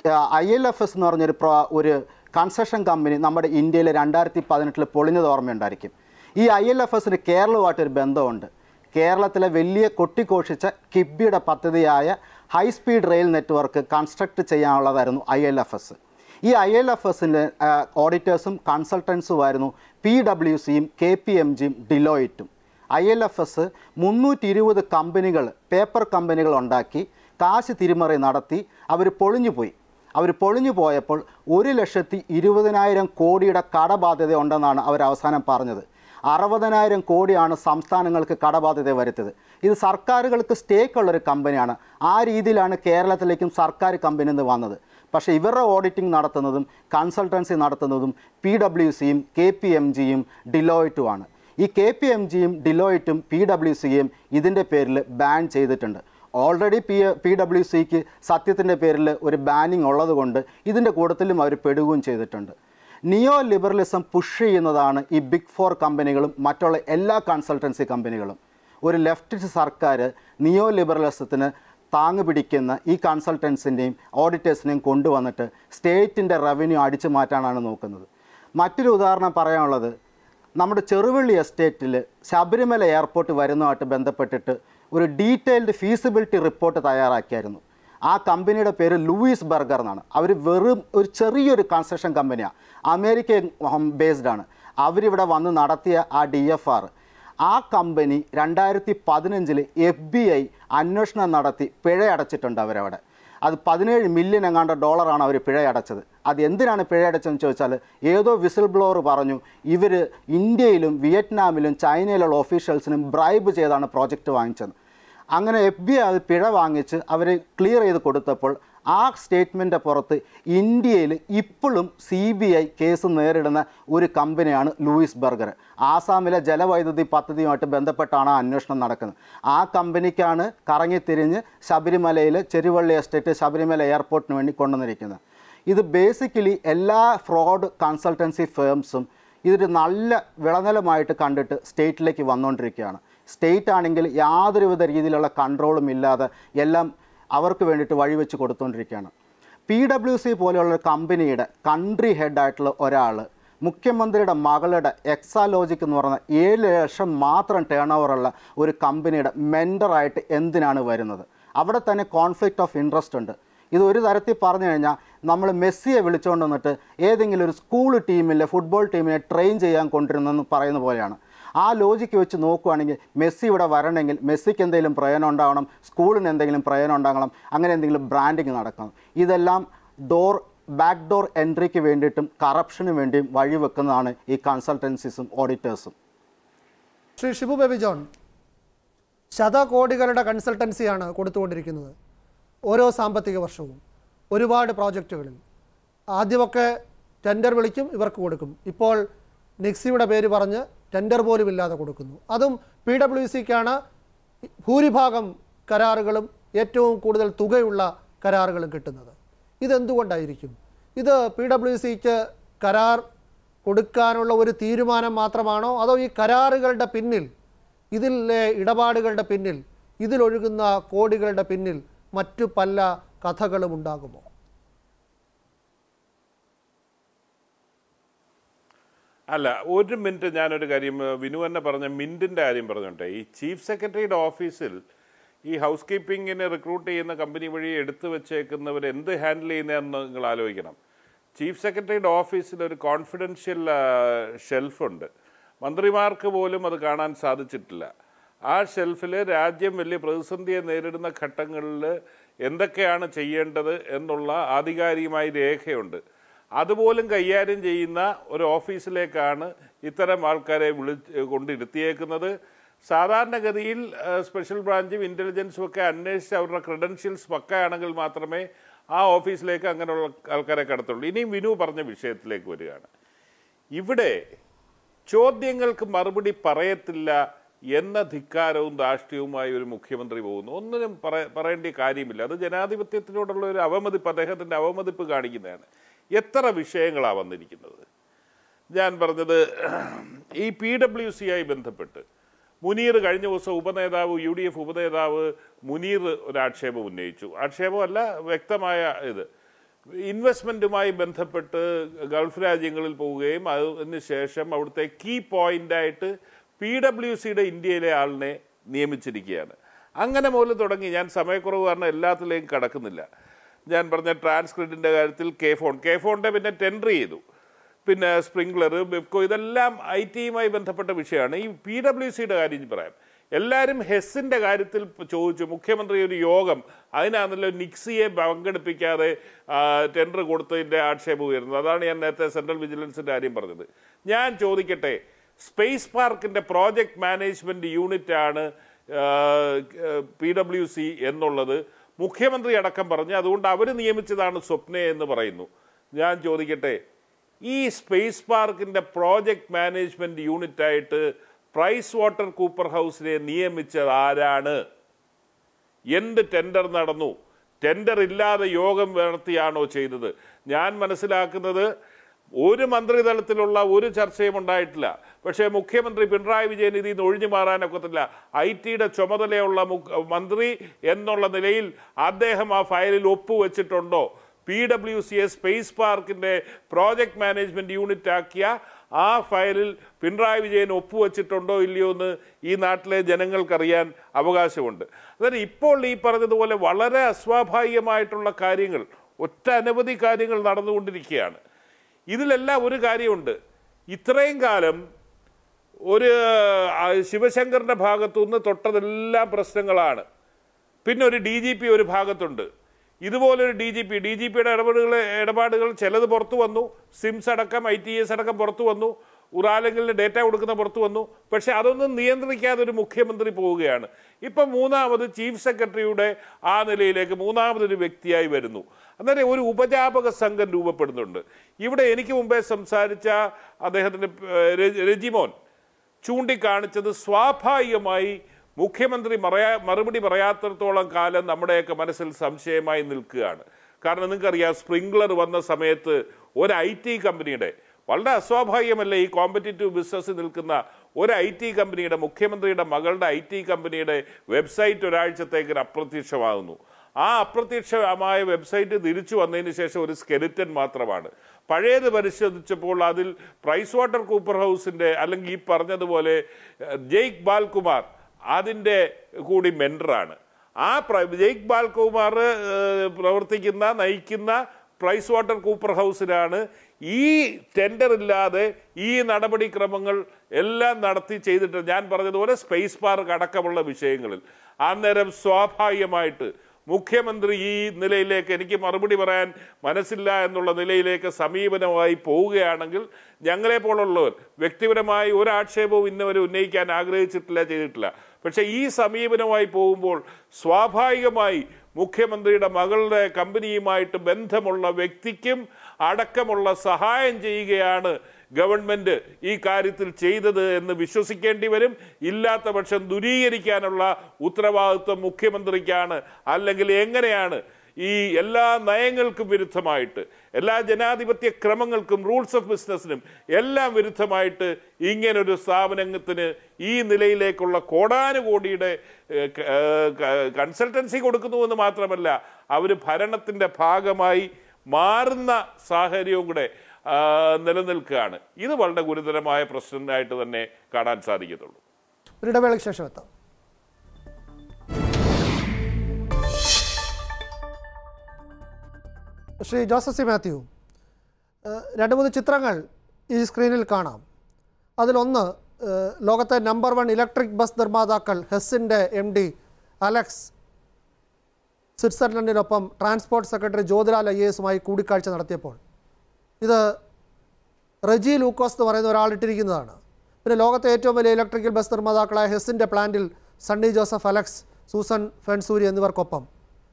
ഐ എൽ എഫ് എസ് എന്ന് പറഞ്ഞൊരു പ്രോ ഒരു കൺസ്ട്രക്ഷൻ കമ്പനി നമ്മുടെ ഇന്ത്യയിൽ രണ്ടായിരത്തി പതിനെട്ടിൽ പൊളിഞ്ഞത് ഓർമ്മയുണ്ടായിരിക്കും ഈ ഐ എൽ എഫ് എസിന് കേരളവുമായിട്ടൊരു ബന്ധമുണ്ട് കേരളത്തിലെ വലിയ കൊട്ടിഘോഷിച്ച കിബിയുടെ പദ്ധതിയായ high speed rail network construct ചെയ്യാനുള്ളതായിരുന്നു ഐ എൽ എഫ് എസ് ഈ ഐ എൽ എഫ് എസിൻ്റെ ഓഡിറ്റേഴ്സും കൺസൾട്ടൻസുമായിരുന്നു പി ഡബ്ല്യു സിയും കെ പി എം ജിയും ഡിലോയിറ്റും ഐ എൽ എഫ് എസ് മുന്നൂറ്റി ഇരുപത് കമ്പനികൾ പേപ്പർ കമ്പനികൾ ഉണ്ടാക്കി കാശ് തിരിമറി നടത്തി അവർ പൊളിഞ്ഞുപോയി അവർ പൊളിഞ്ഞു പോയപ്പോൾ ഒരു ലക്ഷത്തി ഇരുപതിനായിരം കോടിയുടെ കടബാധ്യത ഉണ്ടെന്നാണ് അവർ അവസാനം പറഞ്ഞത് അറുപതിനായിരം കോടിയാണ് സംസ്ഥാനങ്ങൾക്ക് കടബാധ്യത വരുത്തിയത് ഇത് സർക്കാരുകൾക്ക് സ്റ്റേക്ക് ഉള്ളൊരു കമ്പനിയാണ് ആ രീതിയിലാണ് കേരളത്തിലേക്കും സർക്കാർ കമ്പനി നിന്ന് വന്നത് പക്ഷേ ഇവരുടെ ഓഡിറ്റിംഗ് നടത്തുന്നതും കൺസൾട്ടൻസി നടത്തുന്നതും പി ഡബ്ല്യു സിയും കെ പി എം ജിയും ഡിലോയിറ്റുമാണ് ഈ കെ പി എം ജിയും ഡിലോയിറ്റും പി ഡബ്ല്യു സിയും ഇതിൻ്റെ പേരിൽ ബാൻ ചെയ്തിട്ടുണ്ട് ഓൾറെഡി പി പി ഡബ്ല്യു സിക്ക് സത്യത്തിൻ്റെ പേരിൽ ഒരു ബാനിങ് ഉള്ളതുകൊണ്ട് ഇതിൻ്റെ കൂട്ടത്തിലും അവർ പെടുകയും ചെയ്തിട്ടുണ്ട് നിയോ ലിബറലിസം പുഷ് ചെയ്യുന്നതാണ് ഈ ബിഗ് ഫോർ കമ്പനികളും മറ്റുള്ള എല്ലാ കൺസൾട്ടൻസി കമ്പനികളും ഒരു ലെഫ്റ്റ് സർക്കാർ നിയോ ലിബറലിസത്തിന് താങ്ങ് പിടിക്കുന്ന ഈ കൺസൾട്ടൻസിൻ്റെയും ഓഡിറ്റേഴ്സിനെയും കൊണ്ടുവന്നിട്ട് സ്റ്റേറ്റിൻ്റെ റവന്യൂ അടിച്ചു മാറ്റാനാണ് നോക്കുന്നത് മറ്റൊരു ഉദാഹരണം പറയാനുള്ളത് നമ്മുടെ ചെറുവള്ളി എസ്റ്റേറ്റിൽ ശബരിമല എയർപോർട്ട് വരുന്നതുമായിട്ട് ബന്ധപ്പെട്ടിട്ട് ഒരു ഡീറ്റെയിൽഡ് ഫീസിബിലിറ്റി റിപ്പോർട്ട് തയ്യാറാക്കിയായിരുന്നു ആ കമ്പനിയുടെ പേര് ലൂയിസ് ബർഗർ എന്നാണ് അവർ വെറും ഒരു ചെറിയൊരു കൺസ്ട്രക്ഷൻ കമ്പനിയാണ് അമേരിക്ക ബേസ്ഡ് ആണ് അവരിവിടെ വന്ന് നടത്തിയ ആ ഡി എഫ് ആർ ആ കമ്പനി രണ്ടായിരത്തി പതിനഞ്ചിൽ എഫ് ബി ഐ അന്വേഷണം നടത്തി പിഴ അടച്ചിട്ടുണ്ട് അവരവിടെ അത് പതിനേഴ് മില്യൺ എങ്ങാണ്ട് ഡോളറാണ് അവർ പിഴ അടച്ചത് അത് എന്തിനാണ് പിഴ അടച്ചതെന്ന് ചോദിച്ചാൽ ഏതോ വിസിൽ ബ്ലോവർ പറഞ്ഞു ഇവർ ഇന്ത്യയിലും വിയറ്റ്നാമിലും ചൈനയിലുള്ള ഒഫീഷ്യൽസിനും ബ്രൈബ് ചെയ്താണ് പ്രോജക്റ്റ് വാങ്ങിച്ചത് അങ്ങനെ എഫ് ബി ഐ അത് പിഴ വാങ്ങിച്ച് അവർ ക്ലിയർ ചെയ്ത് കൊടുത്തപ്പോൾ ആ സ്റ്റേറ്റ്മെൻറ്റ് പുറത്ത് ഇന്ത്യയിൽ ഇപ്പോഴും സി ബി ഐ കേസ് നേരിടുന്ന ഒരു കമ്പനിയാണ് ലൂയിസ് ബർഗർ ആസാമിലെ ജലവൈദ്യുതി പദ്ധതിയുമായിട്ട് ബന്ധപ്പെട്ടാണ് ആ അന്വേഷണം നടക്കുന്നത് ആ കമ്പനിക്കാണ് കറങ്ങിത്തിരിഞ്ഞ് ശബരിമലയിൽ ചെരുവള്ളി എസ്റ്റേറ്റ് ശബരിമല എയർപോർട്ടിന് വേണ്ടി കൊണ്ടുവന്നിരിക്കുന്നത് ഇത് ബേസിക്കലി എല്ലാ ഫ്രോഡ് കൺസൾട്ടൻസി ഫേംസും ഇതൊരു നല്ല വിളനിലമായിട്ട് കണ്ടിട്ട് സ്റ്റേറ്റിലേക്ക് വന്നുകൊണ്ടിരിക്കുകയാണ് സ്റ്റേറ്റ് ആണെങ്കിൽ യാതൊരുവിധ രീതിയിലുള്ള കൺട്രോളും ഇല്ലാതെ എല്ലാം അവർക്ക് വേണ്ടിയിട്ട് വഴിവെച്ച് കൊടുത്തുകൊണ്ടിരിക്കുകയാണ് പി ഡബ്ല്യു സി പോലെയുള്ള ഒരു കമ്പനിയുടെ കൺട്രി ഹെഡായിട്ടുള്ള ഒരാൾ മുഖ്യമന്ത്രിയുടെ മകളുടെ എക്സാലോജിക് എന്ന് പറയുന്ന ഏഴ് ലക്ഷം മാത്രം ടേൺ ഓവറുള്ള ഒരു കമ്പനിയുടെ മെൻഡറായിട്ട് എന്തിനാണ് വരുന്നത് അവിടെ തന്നെ കോൺഫ്ലിക്റ്റ് ഓഫ് ഇൻട്രസ്റ്റ് ഉണ്ട് ഇത് ഒരു തരത്തിൽ പറഞ്ഞു കഴിഞ്ഞാൽ നമ്മൾ മെസ്സിയെ വിളിച്ചുകൊണ്ട് വന്നിട്ട് ഏതെങ്കിലും ഒരു സ്കൂൾ ടീമിലെ ഫുട്ബോൾ ടീമിനെ ട്രെയിൻ ചെയ്യാൻ കൊണ്ടിരുന്നെന്ന് പറയുന്ന പോലെയാണ് ആ ലോജിക്ക് വെച്ച് നോക്കുകയാണെങ്കിൽ മെസ്സി ഇവിടെ വരണമെങ്കിൽ മെസ്സിക്ക് എന്തെങ്കിലും പ്രയോജനം ഉണ്ടാകണം സ്കൂളിന് എന്തെങ്കിലും പ്രയോജനം ഉണ്ടാകണം അങ്ങനെ എന്തെങ്കിലും ബ്രാൻഡിങ് നടക്കണം ഇതെല്ലാം ഡോർ ബാക്ക് ഡോർ എൻട്രിക്ക് വേണ്ടിയിട്ടും കറപ്ഷന് വേണ്ടിയും വഴിവെക്കുന്നതാണ് ഈ കൺസൾട്ടൻസീസും ഓഡിറ്റേഴ്സും ശ്രീ ഷിബു ബേബി ജോൺ ശതകോടികളുടെ കൺസൾട്ടൻസിയാണ് കൊടുത്തുകൊണ്ടിരിക്കുന്നത് ഓരോ സാമ്പത്തിക വർഷവും ഒരുപാട് പ്രോജക്റ്റുകളിൽ ആദ്യമൊക്കെ ടെൻഡർ വിളിക്കും ഇവർക്ക് കൊടുക്കും ഇപ്പോൾ നിക്സിയുടെ പേര് പറഞ്ഞ് ടെൻഡർ പോലും ഇല്ലാതെ കൊടുക്കുന്നു അതും പി ഡബ്ല്യു സിക്കാണ് ഭൂരിഭാഗം കരാറുകളും ഏറ്റവും കൂടുതൽ തുകയുള്ള കരാറുകളും കിട്ടുന്നത് ഇതെന്തുകൊണ്ടായിരിക്കും ഇത് പി ഡബ്ല്യു സിക്ക് കരാർ കൊടുക്കാനുള്ള ഒരു തീരുമാനം മാത്രമാണോ അതോ ഈ കരാറുകളുടെ പിന്നിൽ ഇതിലെ ഇടപാടുകളുടെ പിന്നിൽ ഇതിലൊഴുകുന്ന കോടികളുടെ പിന്നിൽ മറ്റു പല കഥകളും ഉണ്ടാകുമോ അല്ല ഒരു മിനിറ്റ് ഞാനൊരു കാര്യം ഏഹ്, വിനു തന്നെ പറഞ്ഞ മിൻറ്റിൻ്റെ കാര്യം പറഞ്ഞോട്ടെ ഈ ചീഫ് സെക്രട്ടറിയുടെ ഓഫീസിൽ ഈ ഹൗസ് കീപ്പിങ്ങിന് റിക്രൂട്ട് ചെയ്യുന്ന കമ്പനി വഴി എടുത്തു വെച്ചേക്കുന്നവർ എന്ത് ഹാൻഡിൽ ചെയ്യുന്നതെന്ന് നിങ്ങൾ ആലോചിക്കണം ചീഫ് സെക്രട്ടറിയുടെ ഓഫീസിൽ ഒരു കോൺഫിഡൻഷ്യൽ ഷെൽഫുണ്ട് മന്ത്രിമാർക്ക് പോലും അത് കാണാൻ സാധിച്ചിട്ടില്ല ആ ഷെൽഫിൽ രാജ്യം വലിയ പ്രതിസന്ധിയെ നേരിടുന്ന ഘട്ടങ്ങളിൽ എന്തൊക്കെയാണ് ചെയ്യേണ്ടത് എന്നുള്ള ആധികാരികമായ രേഖയുണ്ട് അതുപോലും കൈകാര്യം ചെയ്യുന്ന ഒരു ഓഫീസിലേക്കാണ് ഇത്തരം ആൾക്കാരെ വിളി കൊണ്ടിരുത്തിയേക്കുന്നത് സാധാരണഗതിയിൽ ആ, സ്പെഷ്യൽ ബ്രാഞ്ചും ഇൻ്റലിജൻസും ഒക്കെ അന്വേഷിച്ച് അവരുടെ ക്രെഡൻഷ്യൽസ് പക്കയാണെങ്കിൽ മാത്രമേ ആ ഓഫീസിലേക്ക് അങ്ങനെയുള്ള ആൾക്കാരെ കടത്തുള്ളൂ ഇനിയും വിനു പറഞ്ഞ വിഷയത്തിലേക്ക് വരികയാണ് ഇവിടെ ചോദ്യങ്ങൾക്ക് മറുപടി പറയത്തില്ല എന്ന ധിക്കാരവും ധാർഷ്ട്യവുമായി ഒരു മുഖ്യമന്ത്രി പോകുന്നു ഒന്നിനും പറ പറയേണ്ട കാര്യമില്ല അത് ജനാധിപത്യത്തിനോടുള്ള ഒരു അവമതിപ്പ് അദ്ദേഹത്തിൻ്റെ അവമതിപ്പ് കാണിക്കുന്നതാണ് എത്ര വിഷയങ്ങളാണ് വന്നിരിക്കുന്നത് ഞാൻ പറഞ്ഞത് ഈ പി ഡബ്ല്യു സി ആയി ബന്ധപ്പെട്ട് മുനീർ കഴിഞ്ഞ ദിവസം ഉപനേതാവ് യു ഡി എഫ് ഉപനേതാവ് മുനീർ ഒരു ആക്ഷേപം ഉന്നയിച്ചു ആക്ഷേപമല്ല വ്യക്തമായ ഇത് ഇൻവെസ്റ്റ്മെൻറ്റുമായി ബന്ധപ്പെട്ട് ഗൾഫ് രാജ്യങ്ങളിൽ പോവുകയും അതിന് ശേഷം അവിടുത്തെ കീ പോയിൻ്റായിട്ട് പി ഡബ്ല്യു സിയുടെ ഇന്ത്യയിലെ ആളിനെ നിയമിച്ചിരിക്കുകയാണ് അങ്ങനെ മുതൽ തുടങ്ങി ഞാൻ സമയക്കുറവ് കാരണം എല്ലാത്തിലേക്കും കടക്കുന്നില്ല ഞാൻ പറഞ്ഞ ട്രാൻസ്ക്രിപ്റ്റിൻ്റെ കാര്യത്തിൽ കെ ഫോൺ കെ ഫോണിൻ്റെ പിന്നെ ടെൻഡർ ചെയ്തു പിന്നെ സ്പ്രിംഗ്ലർ ബെഫ്കോ ഇതെല്ലാം ഐ ടിയുമായി ബന്ധപ്പെട്ട വിഷയമാണ് ഈ പി ഡബ്ല്യു സിയുടെ കാര്യം പറയാം എല്ലാവരും ഹെസ്സിൻ്റെ കാര്യത്തിൽ ഇപ്പൊ ചോദിച്ചു മുഖ്യമന്ത്രി ഒരു യോഗം അതിനാണല്ലോ നിക്സിയെ പങ്കെടുപ്പിക്കാതെ ടെൻഡർ കൊടുത്തതിൻ്റെ ആക്ഷേപം ഉയരുന്നത് അതാണ് ഞാൻ നേരത്തെ സെൻട്രൽ വിജിലൻസിൻ്റെ കാര്യം പറഞ്ഞത് ഞാൻ ചോദിക്കട്ടെ സ്പേസ് പാർക്കിൻ്റെ പ്രോജക്റ്റ് മാനേജ്മെൻറ്റ് യൂണിറ്റ് ആണ് പി ഡബ്ല്യു സി എന്നുള്ളത് മുഖ്യമന്ത്രി അടക്കം പറഞ്ഞ് അതുകൊണ്ട് അവർ നിയമിച്ചതാണ് സ്വപ്ന എന്ന് പറയുന്നു ഞാൻ ചോദിക്കട്ടെ ഈ സ്പേസ് പാർക്കിൻ്റെ പ്രോജക്റ്റ് മാനേജ്മെൻറ്റ് യൂണിറ്റായിട്ട് പ്രൈസ് വാട്ടർ കൂപ്പർ ഹൗസിനെ നിയമിച്ചത് ആരാണ് എന്ത് ടെൻഡർ നടന്നു ടെൻഡർ ഇല്ലാതെ യോഗം നടത്തിയാണോ ചെയ്തത് ഞാൻ മനസ്സിലാക്കുന്നത് ഒരു മന്ത്രിതലത്തിലുള്ള ഒരു ചർച്ചയും ഉണ്ടായിട്ടില്ല പക്ഷേ മുഖ്യമന്ത്രി പിണറായി വിജയൻ ഇതിൽ നിന്ന് ഒഴിഞ്ഞു മാറാനൊക്കത്തില്ല ഐ ടിയുടെ ചുമതലയുള്ള മുഖ്- മന്ത്രി എന്നുള്ള നിലയിൽ അദ്ദേഹം ആ ഫയലിൽ ഒപ്പുവെച്ചിട്ടുണ്ടോ P W C S space പാർക്കിൻ്റെ പ്രോജക്റ്റ് മാനേജ്മെൻറ്റ് യൂണിറ്റ് ആക്കിയ ആ ഫയലിൽ പിണറായി വിജയൻ ഒപ്പുവെച്ചിട്ടുണ്ടോ ഇല്ലയോ എന്ന് ഈ നാട്ടിലെ ജനങ്ങൾക്കറിയാൻ അവകാശമുണ്ട് അതായത് ഇപ്പോൾ ഈ പറഞ്ഞതുപോലെ വളരെ അസ്വാഭാവികമായിട്ടുള്ള കാര്യങ്ങൾ ഒറ്റ അനവധി കാര്യങ്ങൾ നടന്നുകൊണ്ടിരിക്കുകയാണ് ഇതിലെല്ലാം ഒരു കാര്യമുണ്ട് ഇത്രയും കാലം ഒരു ആ, ശിവശങ്കറിന്റെ ഭാഗത്തുനിന്ന് തൊട്ടതെല്ലാം പ്രശ്നങ്ങളാണ് പിന്നെ ഒരു ഡി ജി പി ഒരു ഭാഗത്തുണ്ട് ഇതുപോലൊരു D G P D G പിയുടെ ഇടപെടുകൾ ഇടപാടുകൾ ചിലത് പുറത്തു വന്നു സിംസ് അടക്കം ഐ ടി എസ് അടക്കം പുറത്തു വന്നു ഉറാലെങ്കിലും ഡേറ്റ കൊടുക്കുന്ന പുറത്തു വന്നു പക്ഷെ അതൊന്നും നിയന്ത്രിക്കാതെ ഒരു മുഖ്യമന്ത്രി പോവുകയാണ് ഇപ്പം മൂന്നാമത് ചീഫ് സെക്രട്ടറിയുടെ ആ നിലയിലേക്ക് മൂന്നാമതൊരു വ്യക്തിയായി വരുന്നു അന്നേരം ഒരു ഉപജാപക സംഘം രൂപപ്പെടുന്നുണ്ട് ഇവിടെ എനിക്ക് മുമ്പേ സംസാരിച്ച അദ്ദേഹത്തിൻ്റെ ഏഹ്, രജി- രജിമോൻ ചൂണ്ടിക്കാണിച്ചത് സ്വാഭാവികമായി മുഖ്യമന്ത്രി മറയാ മറുപടി പറയാത്തിടത്തോളം കാലം നമ്മുടെയൊക്കെ മനസ്സിൽ സംശയമായി നിൽക്കുകയാണ് കാരണം നിങ്ങൾക്കറിയാം സ്പ്രിംഗ്ലർ വന്ന സമയത്ത് ഒരു ഐ ടി കമ്പനിയുടെ വളരെ അസ്വാഭാവികമല്ല ഈ കോമ്പറ്റീറ്റീവ് ബിസിനസ് നിൽക്കുന്ന ഒരു ഐ ടി കമ്പനിയുടെ മുഖ്യമന്ത്രിയുടെ മകളുടെ ഐ ടി കമ്പനിയുടെ വെബ്സൈറ്റ് ഒരാഴ്ചത്തേക്ക് അപ്രത്യക്ഷമാകുന്നു ആ അപ്രത്യക്ഷമായ വെബ്സൈറ്റ് തിരിച്ചു വന്നതിന് ശേഷം ഒരു സ്കെലിറ്റൻ മാത്രമാണ് പഴയത് പരിശോധിച്ചപ്പോൾ അതിൽ പ്രൈസ് വാട്ടർ കൂപ്പർ ഹൗസിന്റെ അല്ലെങ്കിൽ ഈ പറഞ്ഞതുപോലെ ഏഹ്, ജെയ്ക്ക് ബാൽകുമാർ അതിൻ്റെ കൂടി മെൻറ്ററാണ് ആ പ്ര- ജെയ്ക്ക് ബാൽകുമാർ ഏഹ്, പ്രവർത്തിക്കുന്ന നയിക്കുന്ന പ്രൈസ് വാട്ടർ കൂപ്പർ ഹൗസിലാണ് ഈ ടെൻഡർ ഇല്ലാതെ ഈ നടപടിക്രമങ്ങൾ എല്ലാം നടത്തി ചെയ്തിട്ട് ഞാൻ പറഞ്ഞതുപോലെ സ്പേസ് പാർക്ക് അടക്കമുള്ള വിഷയങ്ങളിൽ അന്നേരം സ്വാഭാവികമായിട്ട് മുഖ്യമന്ത്രി ഈ നിലയിലേക്ക് എനിക്ക് മറുപടി പറയാൻ മനസ്സില്ല എന്നുള്ള നിലയിലേക്ക് സമീപനമായി പോവുകയാണെങ്കിൽ ഞങ്ങളെ പോലുള്ളവർ വ്യക്തിപരമായി ഒരു ആക്ഷേപവും ഇന്നുവരെ ഉന്നയിക്കാൻ ആഗ്രഹിച്ചിട്ടില്ല ചെയ്തിട്ടില്ല പക്ഷേ ഈ സമീപനമായി പോകുമ്പോൾ സ്വാഭാവികമായി മുഖ്യമന്ത്രിയുടെ മകളുടെ കമ്പനിയുമായിട്ട് ബന്ധമുള്ള വ്യക്തിക്കും അടക്കമുള്ള സഹായം ചെയ്യുകയാണ് ഗവൺമെന്റ് ഈ കാര്യത്തിൽ ചെയ്തത് എന്ന് വിശ്വസിക്കേണ്ടി വരും ഇല്ലാത്ത പക്ഷം ദുരീകരിക്കാനുള്ള ഉത്തരവാദിത്വം മുഖ്യമന്ത്രിക്കാണ് അല്ലെങ്കിൽ എങ്ങനെയാണ് ഈ എല്ലാ നയങ്ങൾക്കും വിരുദ്ധമായിട്ട് എല്ലാ ജനാധിപത്യ ക്രമങ്ങൾക്കും റൂൾസ് ഓഫ് ബിസിനസ്സിനും എല്ലാം വിരുദ്ധമായിട്ട് ഇങ്ങനൊരു സ്ഥാപനത്തിന് ഈ നിലയിലേക്കുള്ള കോടാനുകോടിയുടെ ഏഹ്, ക- ഏഹ്, ക- കൺസൾട്ടൻസി കൊടുക്കുന്നു എന്ന് മാത്രമല്ല അവർ ഭരണത്തിൻ്റെ ഭാഗമായി മാറുന്ന സാഹചര്യവും കൂടെ ആ, നിലനിൽക്കുകയാണ് ഇത് വളരെ ഗുരുതരമായ പ്രശ്നമായിട്ട് തന്നെ കാണാൻ സാധിക്കത്തുള്ളൂ ഒരു ഇടവേളയ്ക്ക് ശേഷം എത്താം ശ്രീ ജോസഫ് സി മാത്യു ഏഹ് രണ്ട് മൂന്ന് ചിത്രങ്ങൾ ഈ സ്ക്രീനിൽ കാണാം അതിലൊന്ന് ഏഹ് ലോകത്തെ നമ്പർ വൺ ഇലക്ട്രിക് ബസ് നിർമ്മാതാക്കൾ ഹെസ്സിൻ്റെ എം ഡി അലക്സ് സ്വിറ്റ്സർലൻഡിനൊപ്പം ട്രാൻസ്പോർട്ട് സെക്രട്ടറി ജ്യോതിലാൽ ഐ എസുമായി കൂടിക്കാഴ്ച നടത്തിയപ്പോൾ ഇത് റെജി ലൂക്കോസ് എന്ന് പറയുന്ന ഒരാൾ ഇട്ടിരിക്കുന്നതാണ് പിന്നെ ലോകത്തെ ഏറ്റവും വലിയ ഇലക്ട്രിക്കൽ ബസ് നിർമ്മാതാക്കളായ ഹെസ്സിൻ്റെ പ്ലാന്റിൽ സണ്ണി ജോസഫ് അലക്സ് സൂസൻ ഫെൻസൂരി എന്നിവർക്കൊപ്പം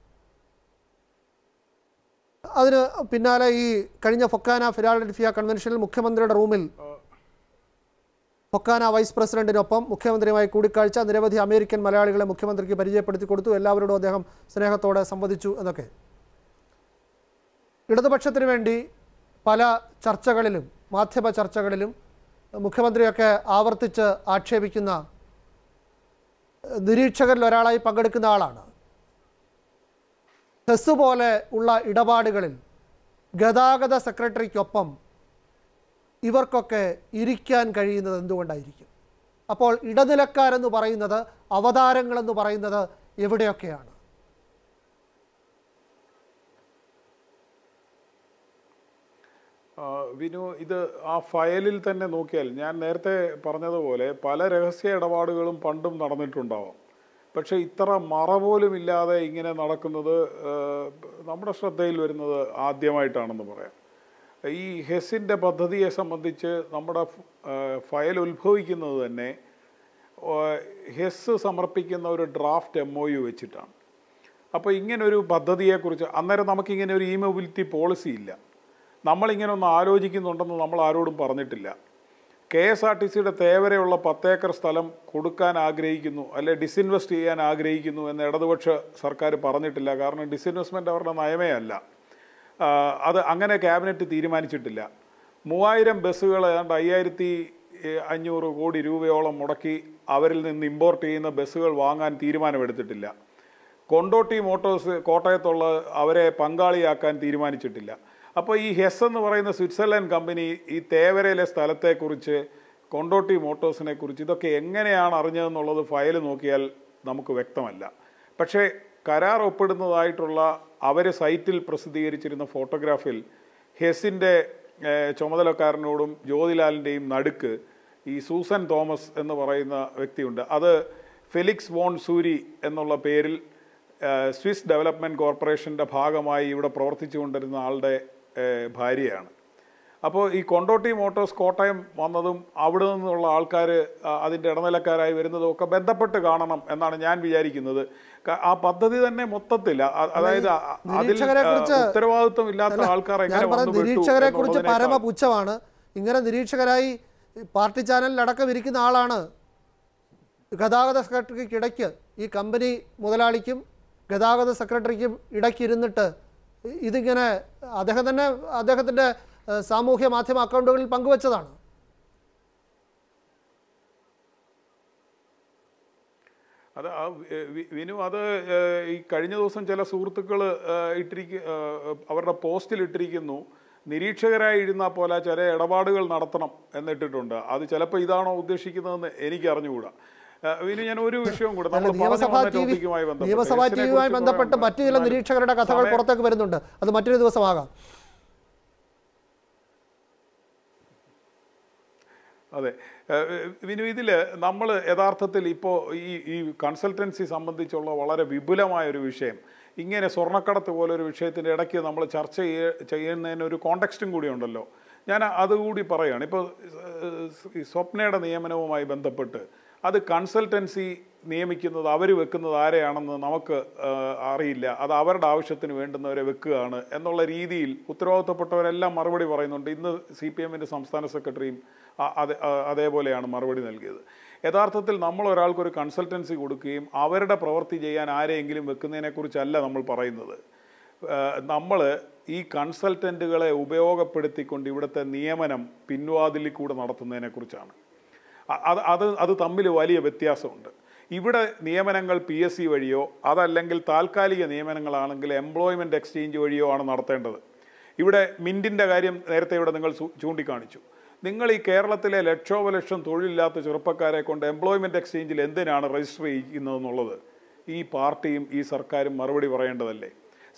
അതിന് പിന്നാലെ ഈ കഴിഞ്ഞ ഫൊക്കാന ഫിലാഡൽഫിയ കൺവെൻഷനിൽ മുഖ്യമന്ത്രിയുടെ റൂമിൽ ഫൊക്കാന വൈസ് പ്രസിഡന്റിനൊപ്പം മുഖ്യമന്ത്രിയുമായി കൂടിക്കാഴ്ച നിരവധി അമേരിക്കൻ മലയാളികളെ മുഖ്യമന്ത്രിക്ക് പരിചയപ്പെടുത്തി കൊടുത്തു എല്ലാവരോടും അദ്ദേഹം സ്നേഹത്തോടെ സംവദിച്ചു എന്നൊക്കെ ഇടതുപക്ഷത്തിന് വേണ്ടി പല ചർച്ചകളിലും മാധ്യമ ചർച്ചകളിലും മുഖ്യമന്ത്രിയൊക്കെ ആവർത്തിച്ച് ആക്ഷേപിക്കുന്ന നിരീക്ഷകരിൽ ഒരാളായി പങ്കെടുക്കുന്ന ആളാണ് ഹെസ് പോലെ ഉള്ള ഇടപാടുകളിൽ ഗതാഗത സെക്രട്ടറിക്കൊപ്പം ഇവർക്കൊക്കെ ഇരിക്കാൻ കഴിയുന്നത് എന്തുകൊണ്ടായിരിക്കും അപ്പോൾ ഇടനിലക്കാരെന്ന് പറയുന്നത് അവതാരങ്ങളെന്ന് പറയുന്നത് എവിടെയൊക്കെയാണ് ആ, വിനു ഇത് ആ ഫയലിൽ തന്നെ നോക്കിയാൽ ഞാൻ നേരത്തെ പറഞ്ഞതുപോലെ പല രഹസ്യ ഇടപാടുകളും പണ്ടും നടന്നിട്ടുണ്ടാവാം പക്ഷെ ഇത്ര മറ പോലും ഇല്ലാതെ ഇങ്ങനെ നടക്കുന്നത് ആ, നമ്മുടെ ശ്രദ്ധയിൽ വരുന്നത് ആദ്യമായിട്ടാണെന്ന് പറയാം ഈ ഹെസിൻ്റെ പദ്ധതിയെ സംബന്ധിച്ച് നമ്മുടെ ആ, ഫയൽ ഉത്ഭവിക്കുന്നത് തന്നെ ആ, ഹെസ് സമർപ്പിക്കുന്ന ഒരു ഡ്രാഫ്റ്റ് എം ഒ യു വെച്ചിട്ടാണ് അപ്പോൾ ഇങ്ങനൊരു പദ്ധതിയെക്കുറിച്ച് അന്നേരം നമുക്കിങ്ങനെ ഒരു ഇ മൊബിലിറ്റി പോളിസി ഇല്ല നമ്മളിങ്ങനെ ഒന്ന് ആലോചിക്കുന്നുണ്ടെന്ന് നമ്മൾ ആരോടും പറഞ്ഞിട്ടില്ല കെ എസ് ആർ ടി സിയുടെ തേവരെയുള്ള പത്തേക്കർ സ്ഥലം കൊടുക്കാൻ ആഗ്രഹിക്കുന്നു അല്ലെ ഡിസിൻവെസ്റ്റ് ചെയ്യാൻ ആഗ്രഹിക്കുന്നു എന്ന് ഇടതുപക്ഷ സർക്കാർ പറഞ്ഞിട്ടില്ല കാരണം ഡിസിൻവെസ്റ്റ്മെൻറ്റ് അവരുടെ നയമേ അല്ല ആ, അത് അങ്ങനെ ക്യാബിനറ്റ് തീരുമാനിച്ചിട്ടില്ല മൂവായിരം ബസ്സുകൾ ഏതാണ്ട് അയ്യായിരത്തി ഏഹ്, അഞ്ഞൂറ് കോടി രൂപയോളം മുടക്കി അവരിൽ നിന്ന് ഇമ്പോർട്ട് ചെയ്യുന്ന ബസ്സുകൾ വാങ്ങാൻ തീരുമാനമെടുത്തിട്ടില്ല കൊണ്ടോട്ടി മോട്ടോഴ്സ് കോട്ടയത്തുള്ള അവരെ പങ്കാളിയാക്കാൻ തീരുമാനിച്ചിട്ടില്ല അപ്പോൾ ഈ ഹെസ് എന്ന് പറയുന്ന സ്വിറ്റ്സർലൻഡ് കമ്പനി ഈ തേവരയിലെ സ്ഥലത്തെക്കുറിച്ച് കൊണ്ടോട്ടി മോട്ടോഴ്സിനെ കുറിച്ച് ഇതൊക്കെ എങ്ങനെയാണ് അറിഞ്ഞതെന്നുള്ളത് ഫയൽ നോക്കിയാൽ നമുക്ക് വ്യക്തമല്ല പക്ഷേ കരാർ ഒപ്പിടുന്നതായിട്ടുള്ള അവർ സൈറ്റിൽ പ്രസിദ്ധീകരിച്ചിരുന്ന ഫോട്ടോഗ്രാഫിൽ ഹെസിൻ്റെ ഏഹ്, ചുമതലക്കാരനോടും ജ്യോതിലാലിൻ്റെയും നടുക്ക് ഈ സൂസൻ തോമസ് എന്ന് പറയുന്ന വ്യക്തിയുണ്ട് അത് ഫെലിക്സ് വോൺ സൂരി എന്നുള്ള പേരിൽ ഏഹ്, സ്വിസ് ഡെവലപ്മെൻറ്റ് കോർപ്പറേഷൻ്റെ ഭാഗമായി ഇവിടെ പ്രവർത്തിച്ചുകൊണ്ടിരുന്ന ആളുടെ ഏഹ്, ഭാര്യയാണ് അപ്പോൾ ഈ കൊണ്ടോട്ടി മോട്ടോഴ്സ് കോട്ടയം വന്നതും അവിടെ നിന്നുള്ള ആൾക്കാർ അതിൻ്റെ ഇടനിലക്കാരായി വരുന്നതും ഒക്കെ ബന്ധപ്പെട്ട് കാണണം എന്നാണ് ഞാൻ വിചാരിക്കുന്നത് ക- ആ പദ്ധതി തന്നെ മൊത്തത്തിൽ അ- അതായത് അ- അതിൽ നിരീക്ഷകരെ കുറിച്ച് ആ, ഉത്തരവാദിത്വം ഇല്ലാത്ത ആൾക്കാർ ഞാൻ എങ്ങനെ പറഞ്ഞ വന്നു പെട്ടു നിരീക്ഷകരെ കുറിച്ച് പരമ എന്നുള്ളതിനേക്കാൾ- പുച്ഛമാണ് ഇങ്ങനെ നിരീക്ഷകരായി പാർട്ടി ചാനലിലടക്കം ഇരിക്കുന്ന ആളാണ് ഗതാഗത സെക്രട്ടറിക്കിടയ്ക്ക് ഈ കമ്പനി മുതലാളിക്കും ഗതാഗത സെക്രട്ടറിക്കും ഇടയ്ക്കിരുന്നിട്ട് ഇതിങ്ങനെ അദ്ദേഹം തന്നെ അദ്ദേഹത്തിൻ്റെ ഏഹ്, സാമൂഹ്യ മാധ്യമ അക്കൗണ്ടുകളിൽ പങ്കുവച്ചതാണ് അത് ആ വി- വി- വിനു അത് ഏഹ്, ഈ കഴിഞ്ഞ ദിവസം ചില സുഹൃത്തുക്കൾ ഇട്ടിരിക്ക ഏഹ്, അവരുടെ പോസ്റ്റിൽ ഇട്ടിരിക്കുന്നു നിരീക്ഷകരായി ഇരുന്നാൽ പോലെ ചില ഇടപാടുകൾ നടത്തണം എന്നിട്ടിട്ടുണ്ട് അത് ചിലപ്പോൾ ഇതാണോ ഉദ്ദേശിക്കുന്നതെന്ന് എനിക്ക് അറിഞ്ഞുകൂടാ ഏഹ്, വിനു ഞാൻ ഒരു വിഷയവും കൂടെ അല്ല നമ്മൾ പറഞ്ഞു നിയമസഭാ വന്ന ടി വി ടോപ്പിക്കുമായി ബന്ധപ്പെട്ട് നിയമസഭാ ഹെസ്സിനെ ടി വിയുമായി കുറിച്ച് ബന്ധപ്പെട്ട് പറയാനുണ്ട്. മറ്റു ചില എന്നാലും നിരീക്ഷകരുടെ കഥകൾ സമയം- പുറത്തേക്ക് വരുന്നുണ്ട് അത് മറ്റൊരു ദിവസമാകാം അതെ ഏഹ് വിനു ഇതിൽ നമ്മൾ യഥാർത്ഥത്തിൽ ഇപ്പോൾ ഈ ഈ കൺസൾട്ടൻസി സംബന്ധിച്ചുള്ള വളരെ വിപുലമായ ഒരു വിഷയം ഇങ്ങനെ സ്വർണ്ണക്കടത്ത് പോലെ ഒരു വിഷയത്തിൻ്റെ ഇടയ്ക്ക് നമ്മൾ ചർച്ച ചെയ്യ ചെയ്യുന്നതിന് ഒരു കോണ്ടെക്സ്റ്റും കൂടി ഉണ്ടല്ലോ ഞാൻ അതുകൂടി പറയുകയാണ് ഇപ്പോൾ ഈ സ്വപ്നയുടെ നിയമനവുമായി ബന്ധപ്പെട്ട് അത് കൺസൾട്ടൻസി നിയമിക്കുന്നത് അവർ വെക്കുന്നത് ആരെയാണെന്ന് നമുക്ക് ആ, അറിയില്ല അത് അവരുടെ ആവശ്യത്തിന് വേണ്ടുന്നവരെ വെക്കുകയാണ് എന്നുള്ള രീതിയിൽ ഉത്തരവാദിത്തപ്പെട്ടവരെല്ലാം മറുപടി പറയുന്നുണ്ട് ഇന്ന് സി പി എമ്മിൻ്റെ സംസ്ഥാന സെക്രട്ടറിയും ആ- അതെ ആ, അതേപോലെയാണ് മറുപടി നൽകിയത് യഥാർത്ഥത്തിൽ നമ്മൾ ഒരാൾക്കൊരു കൺസൾട്ടൻസി കൊടുക്കുകയും അവരുടെ പ്രവൃത്തി ചെയ്യാൻ ആരെയെങ്കിലും വെക്കുന്നതിനെക്കുറിച്ചല്ല നമ്മൾ പറയുന്നത് നമ്മൾ ഈ കൺസൾട്ടൻറ്റുകളെ ഉപയോഗപ്പെടുത്തിക്കൊണ്ട് ഇവിടുത്തെ നിയമനം പിൻവാതിലിൽ കൂടെ നടത്തുന്നതിനെക്കുറിച്ചാണ് അ- അത് അത് അത് തമ്മിൽ വലിയ വ്യത്യാസമുണ്ട് ഇവിടെ നിയമനങ്ങൾ പി എസ് സി വഴിയോ അതല്ലെങ്കിൽ താൽക്കാലിക നിയമനങ്ങളാണെങ്കിൽ എംപ്ലോയ്മെൻറ്റ് എക്സ്ചേഞ്ച് വഴിയോ ആണ് നടത്തേണ്ടത് ഇവിടെ മിൻറ്റിൻ്റെ കാര്യം നേരത്തെ ഇവിടെ നിങ്ങൾ സു- ചൂണ്ടിക്കാണിച്ചു നിങ്ങൾ ഈ കേരളത്തിലെ ലക്ഷോപലക്ഷം തൊഴിലില്ലാത്ത ചെറുപ്പക്കാരെ കൊണ്ട് എംപ്ലോയ്മെൻറ്റ് എക്സ്ചേഞ്ചിൽ എന്തിനാണ് രജിസ്റ്റർ ചെയ്യിക്കുന്നതെന്നുള്ളത് ഈ പാർട്ടിയും ഈ സർക്കാരും മറുപടി പറയേണ്ടതല്ലേ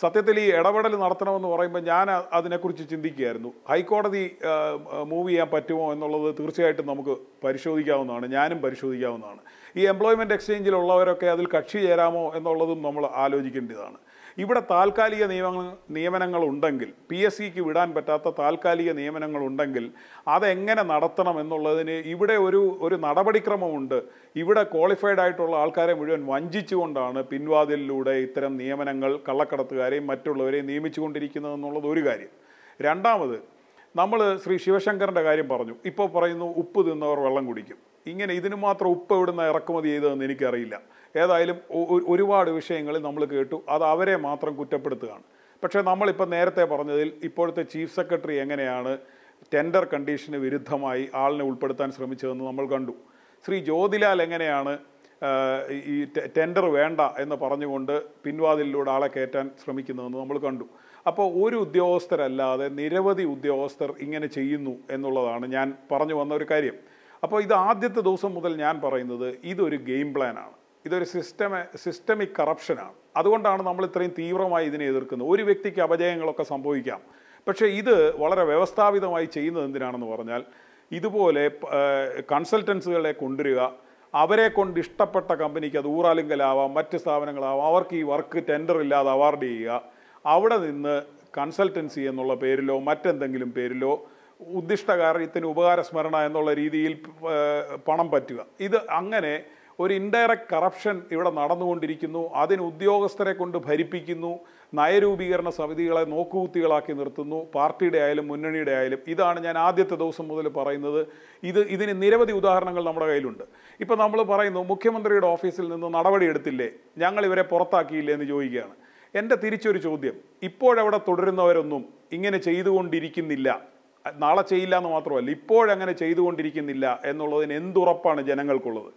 സത്യത്തിൽ ഈ ഇടപെടൽ നടത്തണമെന്ന് പറയുമ്പോൾ ഞാൻ അ- അതിനെക്കുറിച്ച് ചിന്തിക്കുകയായിരുന്നു ഹൈക്കോടതി മൂവ് ചെയ്യാൻ പറ്റുമോ എന്നുള്ളത് തീർച്ചയായിട്ടും നമുക്ക് പരിശോധിക്കാവുന്നതാണ് ഞാനും പരിശോധിക്കാവുന്നതാണ് ഈ എംപ്ലോയ്മെൻറ്റ് എക്സ്ചേഞ്ചിലുള്ളവരൊക്കെ അതിൽ കക്ഷി ചേരാമോ എന്നുള്ളതും നമ്മൾ ആലോചിക്കേണ്ടതാണ് ഇവിടെ താൽക്കാലിക നിയമങ്ങൾ നിയമനങ്ങൾ ഉണ്ടെങ്കിൽ പി എസ് സിക്ക് വിടാൻ പറ്റാത്ത താൽക്കാലിക നിയമനങ്ങൾ ഉണ്ടെങ്കിൽ അതെങ്ങനെ നടത്തണം എന്നുള്ളതിന് ഇവിടെ ഒരു ഒരു നടപടിക്രമമുണ്ട് ഇവിടെ ക്വാളിഫൈഡ് ആയിട്ടുള്ള ആൾക്കാരെ മുഴുവൻ വഞ്ചിച്ചുകൊണ്ടാണ് പിൻവാതിലിലൂടെ ഇത്തരം നിയമനങ്ങൾ കള്ളക്കടത്തുകാരെയും മറ്റുള്ളവരെയും നിയമിച്ചുകൊണ്ടിരിക്കുന്നത് എന്നുള്ളത് ഒരു കാര്യം രണ്ടാമത് നമ്മൾ ശ്രീ ശിവശങ്കറിൻ്റെ കാര്യം പറഞ്ഞു ഇപ്പോൾ പറയുന്നു ഉപ്പ് തിന്നവർ വെള്ളം കുടിക്കും ഇങ്ങനെ ഇതിന് മാത്രം ഉപ്പ് എവിടുന്ന് ഇറക്കുമതി ചെയ്തതെന്ന് എനിക്കറിയില്ല ഏതായാലും ഒ- ഒ- ഒരുപാട് വിഷയങ്ങളിൽ നമ്മൾ കേട്ടു അത് അവരെ മാത്രം കുറ്റപ്പെടുത്തുകയാണ് പക്ഷേ നമ്മളിപ്പോൾ നേരത്തെ പറഞ്ഞതിൽ ഇപ്പോഴത്തെ ചീഫ് സെക്രട്ടറി എങ്ങനെയാണ് ടെൻഡർ കണ്ടീഷന് വിരുദ്ധമായി ആളിനെ ഉൾപ്പെടുത്താൻ ശ്രമിച്ചതെന്ന് നമ്മൾ കണ്ടു ശ്രീ ജ്യോതിലാൽ എങ്ങനെയാണ് ആഹ്, ഈ ടെ- ടെൻഡർ വേണ്ട എന്ന് പറഞ്ഞുകൊണ്ട് പിൻവാതിലിലൂടെ ആളെ കയറ്റാൻ ശ്രമിക്കുന്നതെന്ന് നമ്മൾ കണ്ടു അപ്പോൾ ഒരു ഉദ്യോഗസ്ഥരല്ലാതെ നിരവധി ഉദ്യോഗസ്ഥർ ഇങ്ങനെ ചെയ്യുന്നു എന്നുള്ളതാണ് ഞാൻ പറഞ്ഞു വന്ന ഒരു കാര്യം അപ്പോൾ ഇത് ആദ്യത്തെ ദിവസം മുതൽ ഞാൻ പറയുന്നത് ഇതൊരു ഗെയിം പ്ലാനാണ് ഇതൊരു സിസ്റ്റമ സിസ്റ്റമിക് കറപ്ഷനാണ് അതുകൊണ്ടാണ് നമ്മൾ ഇത്രയും തീവ്രമായി ഇതിനെ എതിർക്കുന്നത് ഒരു വ്യക്തിക്ക് അപജയങ്ങളൊക്കെ സംഭവിക്കാം പക്ഷേ ഇത് വളരെ വ്യവസ്ഥാപിതമായി ചെയ്യുന്നത് എന്തിനാണെന്ന് പറഞ്ഞാൽ ഇതുപോലെ കൺസൾട്ടൻസുകളെ കൊണ്ടുവരിക അവരെ കൊണ്ട് ഇഷ്ടപ്പെട്ട കമ്പനിക്ക് അത് ഊറാലിങ്കലാവാം മറ്റ് സ്ഥാപനങ്ങളാവാം അവർക്ക് ഈ വർക്ക് ടെൻഡർ ഇല്ലാതെ അവാർഡ് ചെയ്യുക അവിടെ നിന്ന് കൺസൾട്ടൻസി എന്നുള്ള പേരിലോ മറ്റെന്തെങ്കിലും പേരിലോ ഉദ്ദിഷ്ട കാര്യത്തിന് ഉപകാര സ്മരണ എന്നുള്ള രീതിയിൽ ഏഹ്, പണം പറ്റുക ഇത് അങ്ങനെ ഒരു ഇൻഡയറക്റ്റ് കറപ്ഷൻ ഇവിടെ നടന്നുകൊണ്ടിരിക്കുന്നു അതിന് ഉദ്യോഗസ്ഥരെ കൊണ്ട് ഭരിപ്പിക്കുന്നു നയരൂപീകരണ സമിതികളെ നോക്കുകുത്തികളാക്കി നിർത്തുന്നു പാർട്ടിയുടെ ആയാലും മുന്നണിയുടെ ആയാലും ഇതാണ് ഞാൻ ആദ്യത്തെ ദിവസം മുതൽ പറയുന്നത് ഇത് ഇതിന് നിരവധി ഉദാഹരണങ്ങൾ നമ്മുടെ കയ്യിലുണ്ട് ഇപ്പം നമ്മൾ പറയുന്നു മുഖ്യമന്ത്രിയുടെ ഓഫീസിൽ നിന്ന് നടപടി എടുത്തില്ലേ ഞങ്ങൾ ഇവരെ പുറത്താക്കിയില്ലേ എന്ന് ചോദിക്കുകയാണ് എൻ്റെ തിരിച്ചൊരു ചോദ്യം ഇപ്പോഴവിടെ തുടരുന്നവരൊന്നും ഇങ്ങനെ ചെയ്തുകൊണ്ടിരിക്കുന്നില്ല നാളെ ചെയ്യില്ല എന്ന് മാത്രമല്ല ഇപ്പോഴങ്ങനെ ചെയ്തുകൊണ്ടിരിക്കുന്നില്ല എന്നുള്ളതിന് എന്തുറപ്പാണ് ജനങ്ങൾക്കുള്ളത്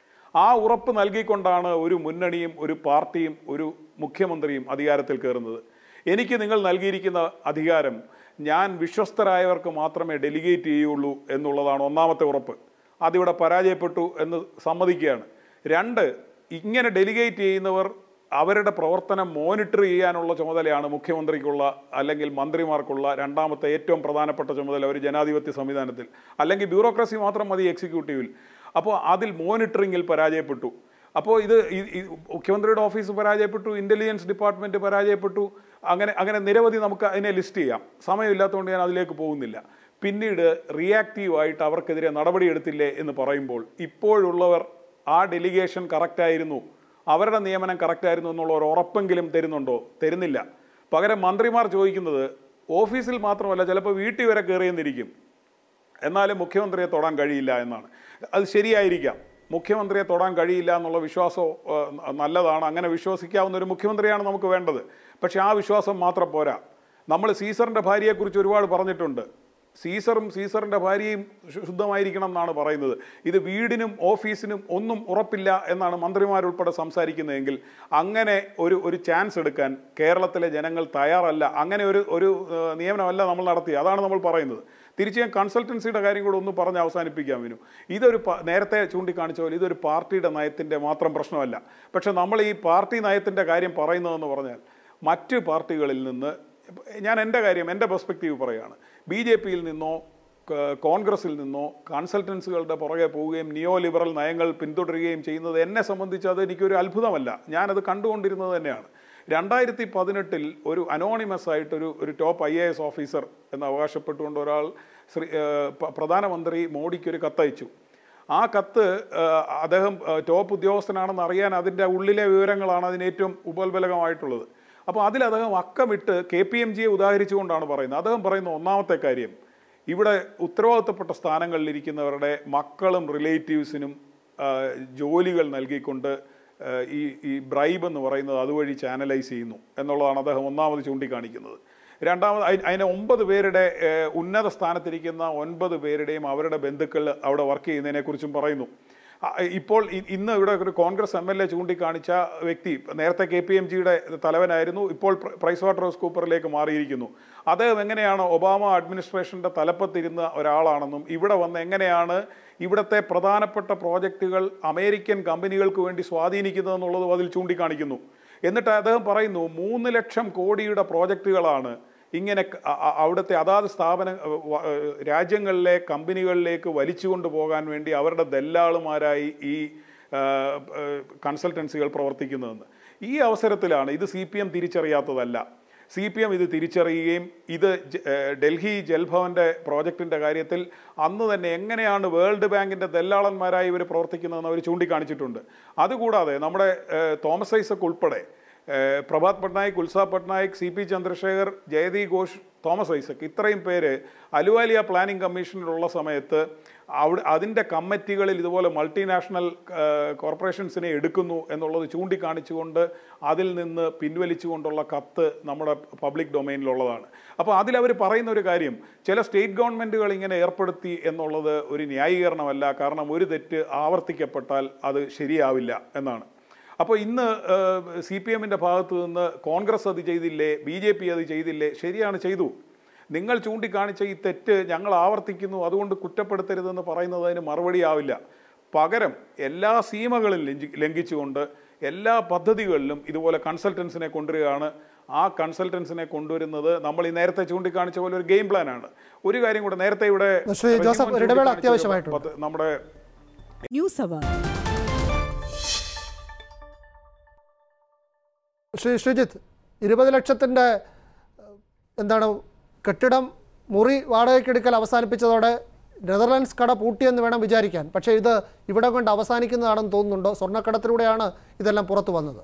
ആ ഉറപ്പ് നൽകിക്കൊണ്ടാണ് ഒരു മുന്നണിയും ഒരു പാർട്ടിയും ഒരു മുഖ്യമന്ത്രിയും അധികാരത്തിൽ കയറുന്നത് എനിക്ക് നിങ്ങൾ നൽകിയിരിക്കുന്ന അധികാരം ഞാൻ വിശ്വസ്തരായവർക്ക് മാത്രമേ ഡെലിഗേറ്റ് ചെയ്യുള്ളൂ എന്നുള്ളതാണ് ഒന്നാമത്തെ ഉറപ്പ് അതിവിടെ പരാജയപ്പെട്ടു എന്ന് സമ്മതിക്കുകയാണ് രണ്ട് ഇങ്ങനെ ഡെലിഗേറ്റ് ചെയ്യുന്നവർ അവരുടെ പ്രവർത്തനം മോണിറ്റർ ചെയ്യാനുള്ള ചുമതലയാണ് മുഖ്യമന്ത്രിക്കുള്ള അല്ലെങ്കിൽ മന്ത്രിമാർക്കുള്ള രണ്ടാമത്തെ ഏറ്റവും പ്രധാനപ്പെട്ട ചുമതല ഒരു ജനാധിപത്യ സംവിധാനത്തിൽ അല്ലെങ്കിൽ ബ്യൂറോക്രസി മാത്രം മതി എക്സിക്യൂട്ടീവിൽ അപ്പോൾ അതിൽ മോണിറ്ററിങ്ങിൽ പരാജയപ്പെട്ടു അപ്പോൾ ഇത് ഈ- ഈ മുഖ്യമന്ത്രിയുടെ ഓഫീസ് പരാജയപ്പെട്ടു ഇൻ്റലിജൻസ് ഡിപ്പാർട്ട്മെൻറ്റ് പരാജയപ്പെട്ടു അങ്ങനെ അങ്ങനെ നിരവധി നമുക്ക് അതിനെ ലിസ്റ്റ് ചെയ്യാം സമയമില്ലാത്തതുകൊണ്ട് ഞാൻ അതിലേക്ക് പോകുന്നില്ല പിന്നീട് റിയാക്റ്റീവായിട്ട് അവർക്കെതിരെ നടപടിയെടുത്തില്ലേ എന്ന് പറയുമ്പോൾ ഇപ്പോഴുള്ളവർ ആ ഡെലിഗേഷൻ കറക്റ്റായിരുന്നു അവരുടെ നിയമനം കറക്റ്റായിരുന്നു എന്നുള്ള ഒരു ഉറപ്പെങ്കിലും തരുന്നുണ്ടോ തരുന്നില്ല പകരം മന്ത്രിമാർ ചോദിക്കുന്നത് ഓഫീസിൽ മാത്രമല്ല ചിലപ്പോൾ വീട്ടിൽ വരെ കയറിയെന്നിരിക്കും എന്നാലും മുഖ്യമന്ത്രിയെ തൊടാൻ കഴിയില്ല എന്നാണ് അത് ശരിയായിരിക്കാം മുഖ്യമന്ത്രിയെ തൊടാൻ കഴിയില്ല എന്നുള്ള വിശ്വാസം ഏഹ്, നല്ലതാണ് അങ്ങനെ വിശ്വസിക്കാവുന്ന ഒരു മുഖ്യമന്ത്രിയാണ് നമുക്ക് വേണ്ടത് പക്ഷെ ആ വിശ്വാസം മാത്രം പോരാ നമ്മൾ സീസറിൻ്റെ ഭാര്യയെക്കുറിച്ച് ഒരുപാട് പറഞ്ഞിട്ടുണ്ട് സീസറും സീസറിൻ്റെ ഭാര്യയും ശു- ശുദ്ധമായിരിക്കണം എന്നാണ് പറയുന്നത് ഇത് വീടിനും ഓഫീസിനും ഒന്നും ഉറപ്പില്ല എന്നാണ് മന്ത്രിമാരുൾപ്പെടെ സംസാരിക്കുന്നതെങ്കിൽ അങ്ങനെ ഒരു ഒരു ചാൻസ് എടുക്കാൻ കേരളത്തിലെ ജനങ്ങൾ തയ്യാറല്ല അങ്ങനെ ഒരു ഒരു ഏഹ്, നിയമനമല്ല നമ്മൾ നടത്തി അതാണ് നമ്മൾ പറയുന്നത് തിരിച്ച് ഞാൻ കൺസൾട്ടൻസിയുടെ കാര്യം കൂടെ ഒന്ന് പറഞ്ഞ് അവസാനിപ്പിക്കാം വിനു ഇതൊരു പ- നേരത്തെ ചൂണ്ടിക്കാണിച്ച പോലെ ഇതൊരു പാർട്ടിയുടെ നയത്തിൻ്റെ മാത്രം പ്രശ്നമല്ല പക്ഷെ നമ്മൾ ഈ പാർട്ടി നയത്തിൻ്റെ കാര്യം പറയുന്നതെന്ന് പറഞ്ഞാൽ മറ്റ് പാർട്ടികളിൽ നിന്ന് ഞാൻ എൻ്റെ കാര്യം എൻ്റെ പെർസ്പെക്റ്റീവ് പറയുകയാണ് ബി ജെ പിയിൽ നിന്നോ ക- കോൺഗ്രസിൽ നിന്നോ കൺസൾട്ടൻസുകളുടെ പുറകെ പോവുകയും നിയോ ലിബറൽ നയങ്ങൾ പിന്തുടരുകയും ചെയ്യുന്നത് എന്നെ സംബന്ധിച്ച് അത് എനിക്കൊരു അത്ഭുതമല്ല ഞാനത് കണ്ടുകൊണ്ടിരുന്നത് തന്നെയാണ് രണ്ടായിരത്തി പതിനെട്ടിൽ ഒരു അനോണിമസ് ആയിട്ടൊരു ഒരു top I A S officer എന്ന് അവകാശപ്പെട്ടുകൊണ്ട് ഒരാൾ ശ്രീ ഏഹ്, പ- പ്രധാനമന്ത്രി മോഡിക്ക് ഒരു കത്തയച്ചു ആ കത്ത് ഏഹ്, അദ്ദേഹം ഏഹ്, ടോപ്പ് ഉദ്യോഗസ്ഥനാണെന്ന് അറിയാൻ അതിൻ്റെ ഉള്ളിലെ വിവരങ്ങളാണ് അതിന് ഏറ്റവും ഉപോത്ബലകമായിട്ടുള്ളത് അപ്പോൾ അതിൽ അദ്ദേഹം അക്കമിട്ട് കെ പി എം ജിയെ ഉദാഹരിച്ചുകൊണ്ടാണ് പറയുന്നത് അദ്ദേഹം പറയുന്ന ഒന്നാമത്തെ കാര്യം ഇവിടെ ഉത്തരവാദിത്തപ്പെട്ട സ്ഥാനങ്ങളിലിരിക്കുന്നവരുടെ മക്കളും റിലേറ്റീവ്സിനും ആ, ജോലികൾ നൽകിക്കൊണ്ട് ആ, ഈ ഈ ബ്രൈബ് എന്ന് പറയുന്നത് അതുവഴി ചാനലൈസ് ചെയ്യുന്നു എന്നുള്ളതാണ് അദ്ദേഹം ഒന്നാമത് ചൂണ്ടിക്കാണിക്കുന്നത് രണ്ടാമത് അയി- അതിന് ഒമ്പത് പേരുടെ ഏ, ഉന്നത സ്ഥാനത്തിരിക്കുന്ന ഒൻപത് പേരുടെയും അവരുടെ ബന്ധുക്കൾ അവിടെ വർക്ക് ചെയ്യുന്നതിനെക്കുറിച്ചും പറയുന്നു ആ, ഇപ്പോൾ ഇ- ഇന്ന് ഇവിടെ ഒരു കോൺഗ്രസ് എം എൽ എ ചൂണ്ടിക്കാണിച്ച വ്യക്തി നേരത്തെ കെ പി എം ജിയുടെ തലവനായിരുന്നു ഇപ്പോൾ പ്ര- പ്രൈസ് വാട്ടർ ഹൗസ് കൂപ്പറിലേക്ക് മാറിയിരിക്കുന്നു അദ്ദേഹം എങ്ങനെയാണ് ഒബാമ അഡ്മിനിസ്ട്രേഷന്റെ തലപ്പത്തിരുന്ന ഒരാളാണെന്നും ഇവിടെ വന്ന് എങ്ങനെയാണ് ഇവിടുത്തെ പ്രധാനപ്പെട്ട പ്രോജക്റ്റുകൾ അമേരിക്കൻ കമ്പനികൾക്ക് വേണ്ടി സ്വാധീനിക്കുന്നതെന്നുള്ളതും അതിൽ ചൂണ്ടിക്കാണിക്കുന്നു എന്നിട്ട് അദ്ദേഹം പറയുന്നു മൂന്ന് ലക്ഷം കോടിയുടെ പ്രോജക്റ്റുകളാണ് ഇങ്ങനെ ക- അ- അ- അവിടുത്തെ അതാത് സ്ഥാപന അഹ് വ- അഹ് രാജ്യങ്ങളിലെ കമ്പനികളിലേക്ക് വലിച്ചുകൊണ്ട് പോകാൻ വേണ്ടി അവരുടെ ദല്ലാളുമാരായി ഈ കൺസൾട്ടൻസികൾ പ്രവർത്തിക്കുന്നതെന്ന് ഈ അവസരത്തിലാണ് ഇത് സി പി എം തിരിച്ചറിയാത്തതല്ല സി പി എം ഇത് തിരിച്ചറിയുകയും ഇത് ജ- ഏഹ് ഡൽഹി ജൽഭവന്റെ പ്രോജക്റ്റിന്റെ കാര്യത്തിൽ അന്ന് തന്നെ എങ്ങനെയാണ് വേൾഡ് ബാങ്കിന്റെ ദല്ലാളന്മാരായി ഇവർ പ്രവർത്തിക്കുന്നതെന്ന് അവർ ചൂണ്ടിക്കാണിച്ചിട്ടുണ്ട് അതുകൂടാതെ നമ്മുടെ ഏഹ് തോമസ് ഐസക് ഉൾപ്പെടെ ഏഹ് പ്രഭാത് പട്നായിക് ഉത്സാഹ് പട്നായിക് സി പി ചന്ദ്രശേഖർ ജയതി ഘോഷ് തോമസ് ഐസക് ഇത്രയും പേര് അലുവാലിയ പ്ലാനിംഗ് കമ്മീഷനിലുള്ള സമയത്ത് അവിടെ അതിൻ്റെ കമ്മിറ്റികളിൽ ഇതുപോലെ മൾട്ടിനാഷണൽ കോർപ്പറേഷൻസിനെ എടുക്കുന്നു എന്നുള്ളത് ചൂണ്ടിക്കാണിച്ചുകൊണ്ട് അതിൽ നിന്ന് പിൻവലിച്ചുകൊണ്ടുള്ള കത്ത് നമ്മുടെ പബ്ലിക് ഡൊമൈനിലുള്ളതാണ് അപ്പോൾ അതിലവർ പറയുന്ന ഒരു കാര്യം ചില സ്റ്റേറ്റ് ഗവൺമെൻറ്റുകൾ ഇങ്ങനെ ഏർപ്പെടുത്തി എന്നുള്ളത് ഒരു ന്യായീകരണമല്ല കാരണം ഒരു തെറ്റ് ആവർത്തിക്കപ്പെട്ടാൽ അത് ശരിയാവില്ല എന്നാണ് അപ്പോൾ ഇന്ന് സി പി എമ്മിൻ്റെ ഭാഗത്തു നിന്ന് കോൺഗ്രസ് അത് ചെയ്തില്ലേ ബി ജെ പി അത് ചെയ്തില്ലേ ശരിയാണ് ചെയ്തു നിങ്ങൾ ചൂണ്ടിക്കാണിച്ച ഈ തെറ്റ് ഞങ്ങൾ ആവർത്തിക്കുന്നു അതുകൊണ്ട് കുറ്റപ്പെടുത്തരുതെന്ന് പറയുന്നതിന് മറുപടി ആവില്ല പകരം എല്ലാ സീമകളും ലംഘി ലംഘിച്ചുകൊണ്ട് എല്ലാ പദ്ധതികളിലും ഇതുപോലെ കൺസൾട്ടൻസിനെ കൊണ്ടുവരികയാണ് ആ കൺസൾട്ടൻസിനെ കൊണ്ടുവരുന്നത് നമ്മൾ ഈ നേരത്തെ ചൂണ്ടിക്കാണിച്ച പോലെ ഒരു ഗെയിം പ്ലാനാണ് ഒരു കാര്യം കൂടെ നേരത്തെ ഇവിടെ ശ്രീ ജോസഫ്, റെജിമോൻ ഒരു ഇടവേള ചൂണ്ടിക്കാണിച്ചത് അത്യാവശ്യമായിട്ടുണ്ട്. പത്ത് നമ്മുടെ ന്യൂസ് അവർ ശ്രീ ശ്രീജിത്ത് ഇരുപത് ലക്ഷത്തിൻ്റെ ഏഹ്, എന്താണ് കെട്ടിടം മുറി വാടകയ്ക്കെടുക്കൽ അവസാനിപ്പിച്ചതോടെ നെതർലാൻഡ്സ് കട പൂട്ടിയെന്ന് വേണം വിചാരിക്കാൻ പക്ഷേ ഇത് ഇവിടെ കൊണ്ട് അവസാനിക്കുന്നതാണെന്ന് തോന്നുന്നുണ്ടോ സ്വർണ്ണക്കടത്തിലൂടെയാണ് ഇതെല്ലാം പുറത്തു വന്നത്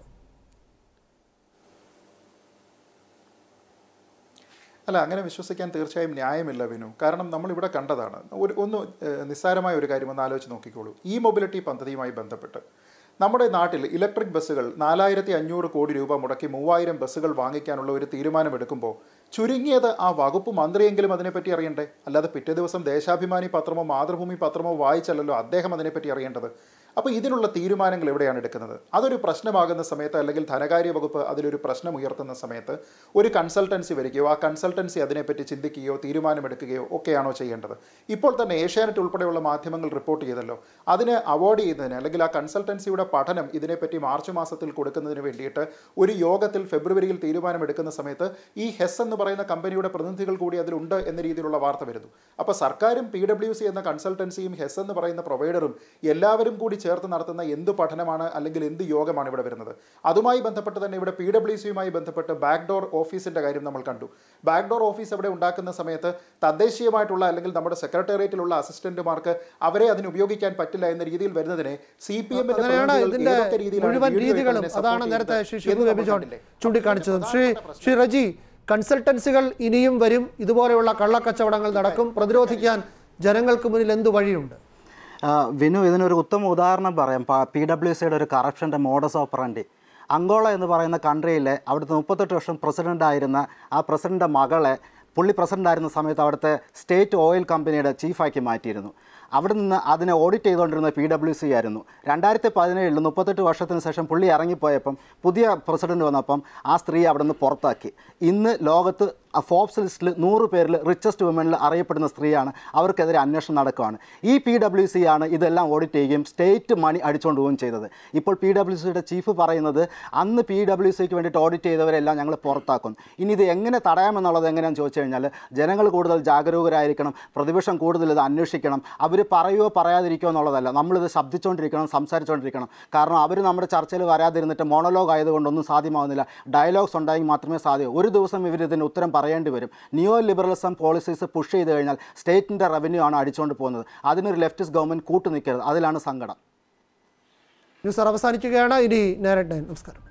അല്ല അങ്ങനെ വിശ്വസിക്കാൻ തീർച്ചയായും ന്യായമില്ല വിനു കാരണം നമ്മൾ ഇവിടെ കണ്ടതാണ് ഒരു ഒന്ന് ഏഹ്, നിസ്സാരമായ ഒരു കാര്യം ഒന്ന് ആലോചിച്ച് നോക്കിക്കോളൂ ഈ മൊബിലിറ്റി പദ്ധതിയുമായി ബന്ധപ്പെട്ട് നമ്മുടെ നാട്ടിൽ ഇലക്ട്രിക് ബസ്സുകൾ നാലായിരത്തി അഞ്ഞൂറ് കോടി രൂപ മുടക്കി മൂവായിരം ബസ്സുകൾ വാങ്ങിക്കാനുള്ള ഒരു തീരുമാനമെടുക്കുമ്പോൾ ചുരുങ്ങിയത് ആ വകുപ്പ് മന്ത്രിയെങ്കിലും അതിനെപ്പറ്റി അറിയണ്ടേ അല്ലാതെ പിറ്റേ ദിവസം ദേശാഭിമാനി പത്രമോ മാതൃഭൂമി പത്രമോ വായിച്ചല്ലല്ലോ അദ്ദേഹം അതിനെപ്പറ്റി അറിയേണ്ടത് അപ്പോൾ ഇതിനുള്ള തീരുമാനങ്ങൾ എവിടെയാണ് എടുക്കുന്നത് അതൊരു പ്രശ്നമാകുന്ന സമയത്ത് അല്ലെങ്കിൽ ധനകാര്യ വകുപ്പ് അതിലൊരു പ്രശ്നം ഉയർത്തുന്ന സമയത്ത് ഒരു കൺസൾട്ടൻസി വരികയോ ആ കൺസൾട്ടൻസി അതിനെപ്പറ്റി ചിന്തിക്കുകയോ തീരുമാനമെടുക്കുകയോ ഒക്കെയാണോ ചെയ്യേണ്ടത് ഇപ്പോൾ തന്നെ ഏഷ്യാനെറ്റ് ഉൾപ്പെടെയുള്ള മാധ്യമങ്ങൾ റിപ്പോർട്ട് ചെയ്തല്ലോ അതിന് അവോയ്ഡ് ചെയ്യുന്നതിന് അല്ലെങ്കിൽ ആ കൺസൾട്ടൻസിയുടെ പഠനം ഇതിനെപ്പറ്റി മാർച്ച് മാസത്തിൽ കൊടുക്കുന്നതിന് വേണ്ടിയിട്ട് ഒരു യോഗത്തിൽ ഫെബ്രുവരിയിൽ തീരുമാനമെടുക്കുന്ന സമയത്ത് ഈ ഹെസ് എന്ന് പറയുന്ന കമ്പനിയുടെ പ്രതിനിധികൾ കൂടി അതിലുണ്ട് എന്ന രീതിയിലുള്ള വാർത്ത വരുന്നു അപ്പോൾ സർക്കാരും പി ഡബ്ല്യു സി എന്ന കൺസൾട്ടൻസിയും ഹെസ് എന്ന് പറയുന്ന പ്രൊവൈഡറും എല്ലാവരും കൂടി ചേർത്ത് നടത്തുന്ന എന്ത് പഠനമാണ് അല്ലെങ്കിൽ എന്ത് യോഗമാണ് ഇവിടെ വരുന്നത് അതുമായി ബന്ധപ്പെട്ട് തന്നെ ഇവിടെ പി ഡബ്ല്യു സിയുമായി ബന്ധപ്പെട്ട് ബാക്ക്ഡോർ ഓഫീസിന്റെ കാര്യം നമ്മൾ കണ്ടു ബാക്ക്ഡോർ ഓഫീസ് അവിടെ ഉണ്ടാക്കുന്ന സമയത്ത് തദ്ദേശീയമായിട്ടുള്ള അല്ലെങ്കിൽ നമ്മുടെ സെക്രട്ടേറിയറ്റിലുള്ള അസിസ്റ്റന്റുമാർക്ക് അവരെ അതിന് ഉപയോഗിക്കാൻ പറ്റില്ല എന്ന രീതിയിൽ വരുന്നതിനെ സി പി അങ്ങനെയാണ് ഇതിന്റെ മുഴുവൻ രീതികളും അതാണ് നേരത്തെ ശ്രീ ഷിബു ബേബി ജോൺ ചൂണ്ടിക്കാണിച്ചത് ശ്രീ ശ്രീ റജി കൺസൾട്ടൻസികൾ ഇനിയും വരും ഇതുപോലെയുള്ള കള്ളക്കച്ചവടങ്ങൾ നടക്കും പ്രതിരോധിക്കാൻ ജനങ്ങൾക്ക് മുന്നിൽ എന്തു വഴിയുണ്ട് ആ, വിനു ഇതിനൊരു ഉത്തമ ഉദാഹരണം പറയാം പി ഡബ്ല്യു സിയുടെ ഒരു കറപ്ഷൻ്റെ മോഡസ് ഓപ്പറandi അങ്കോള എന്ന് പറയുന്ന കൺട്രിയിലെ അവിടുത്തെ മുപ്പത്തെട്ട് വർഷം പ്രസിഡൻ്റ് ആയിരുന്ന ആ പ്രസിഡൻ്റെ മകളെ പുള്ളി പ്രസിഡൻ്റ് ആയിരുന്ന സമയത്ത് അവിടുത്തെ സ്റ്റേറ്റ് ഓയിൽ കമ്പനിയുടെ ചീഫാക്കി മാറ്റിയിരുന്നു അവിടെ നിന്ന് അതിനെ ഓഡിറ്റ് ചെയ്തുകൊണ്ടിരുന്ന പി ഡബ്ല്യു സി ആയിരുന്നു രണ്ടായിരത്തി പതിനേഴിൽ മുപ്പത്തെട്ട് വർഷത്തിന് ശേഷം പുള്ളി ഇറങ്ങിപ്പോയപ്പം പുതിയ പ്രസിഡന്റ് വന്നപ്പം ആ സ്ത്രീ അവിടെ നിന്ന് പുറത്താക്കി ഇന്ന് ലോകത്ത് ആ ഫോബ്സ് ലിസ്റ്റിൽ നൂറ് പേരിൽ റിച്ചസ്റ്റ് വുമനിൽ അറിയപ്പെടുന്ന സ്ത്രീയാണ് അവർക്കെതിരെ അന്വേഷണം നടക്കുകയാണ് ഈ പി ഡബ്ല്യു സി ആണ് ഇതെല്ലാം ഓഡിറ്റ് ചെയ്യുകയും സ്റ്റേറ്റ് മണി അടിച്ചുകൊണ്ട് പോവുകയും ചെയ്തത് ഇപ്പോൾ പി ഡബ്ല്യു സിയുടെ ചീഫ് പറയുന്നത് അന്ന് പി ഡബ്ല്യു സിക്ക് വേണ്ടിയിട്ട് ഓഡിറ്റ് ചെയ്തവരെല്ലാം ഞങ്ങൾ പുറത്താക്കും ഇനി ഇത് എങ്ങനെ തടയാമെന്നുള്ളത് എങ്ങനെയാണെന്ന് ചോദിച്ചു കഴിഞ്ഞാൽ ജനങ്ങൾ കൂടുതൽ ജാഗരൂകരായിരിക്കണം പ്രതിപക്ഷം കൂടുതൽ ഇത് അന്വേഷിക്കണം അവർ പറയുകയോ പറയാതിരിക്കുകയോ എന്നുള്ളതല്ല നമ്മളിത് ശബ്ദിച്ചുകൊണ്ടിരിക്കണം സംസാരിച്ചുകൊണ്ടിരിക്കണം കാരണം അവർ നമ്മുടെ ചർച്ചയിൽ വരാതിരുന്നിട്ട് മോണലോഗ് ആയതുകൊണ്ടൊന്നും സാധ്യമാകുന്നില്ല ഡയലോഗ്സ് ഉണ്ടായെങ്കിൽ മാത്രമേ സാധ്യമാകൂ ഒരു ദിവസം ഇവർ ഇതിന് ഉത്തരം പറയേണ്ടി വരും നിയോ ലിബറലിസം പോളിസീസ് പുഷ് ചെയ്ത് കഴിഞ്ഞാൽ സ്റ്റേറ്റിൻ്റെ റവന്യൂ ആണ് അടിച്ചുകൊണ്ട് പോകുന്നത് അതിനൊരു ലെഫ്റ്റിസ്റ്റ് ഗവൺമെൻറ് കൂട്ടു നിൽക്കരുത് അതിലാണ് സങ്കടം ന്യൂസ് അവസാനിക്കുകയാണ് ഇനി നേരിട്ട് നമസ്കാരം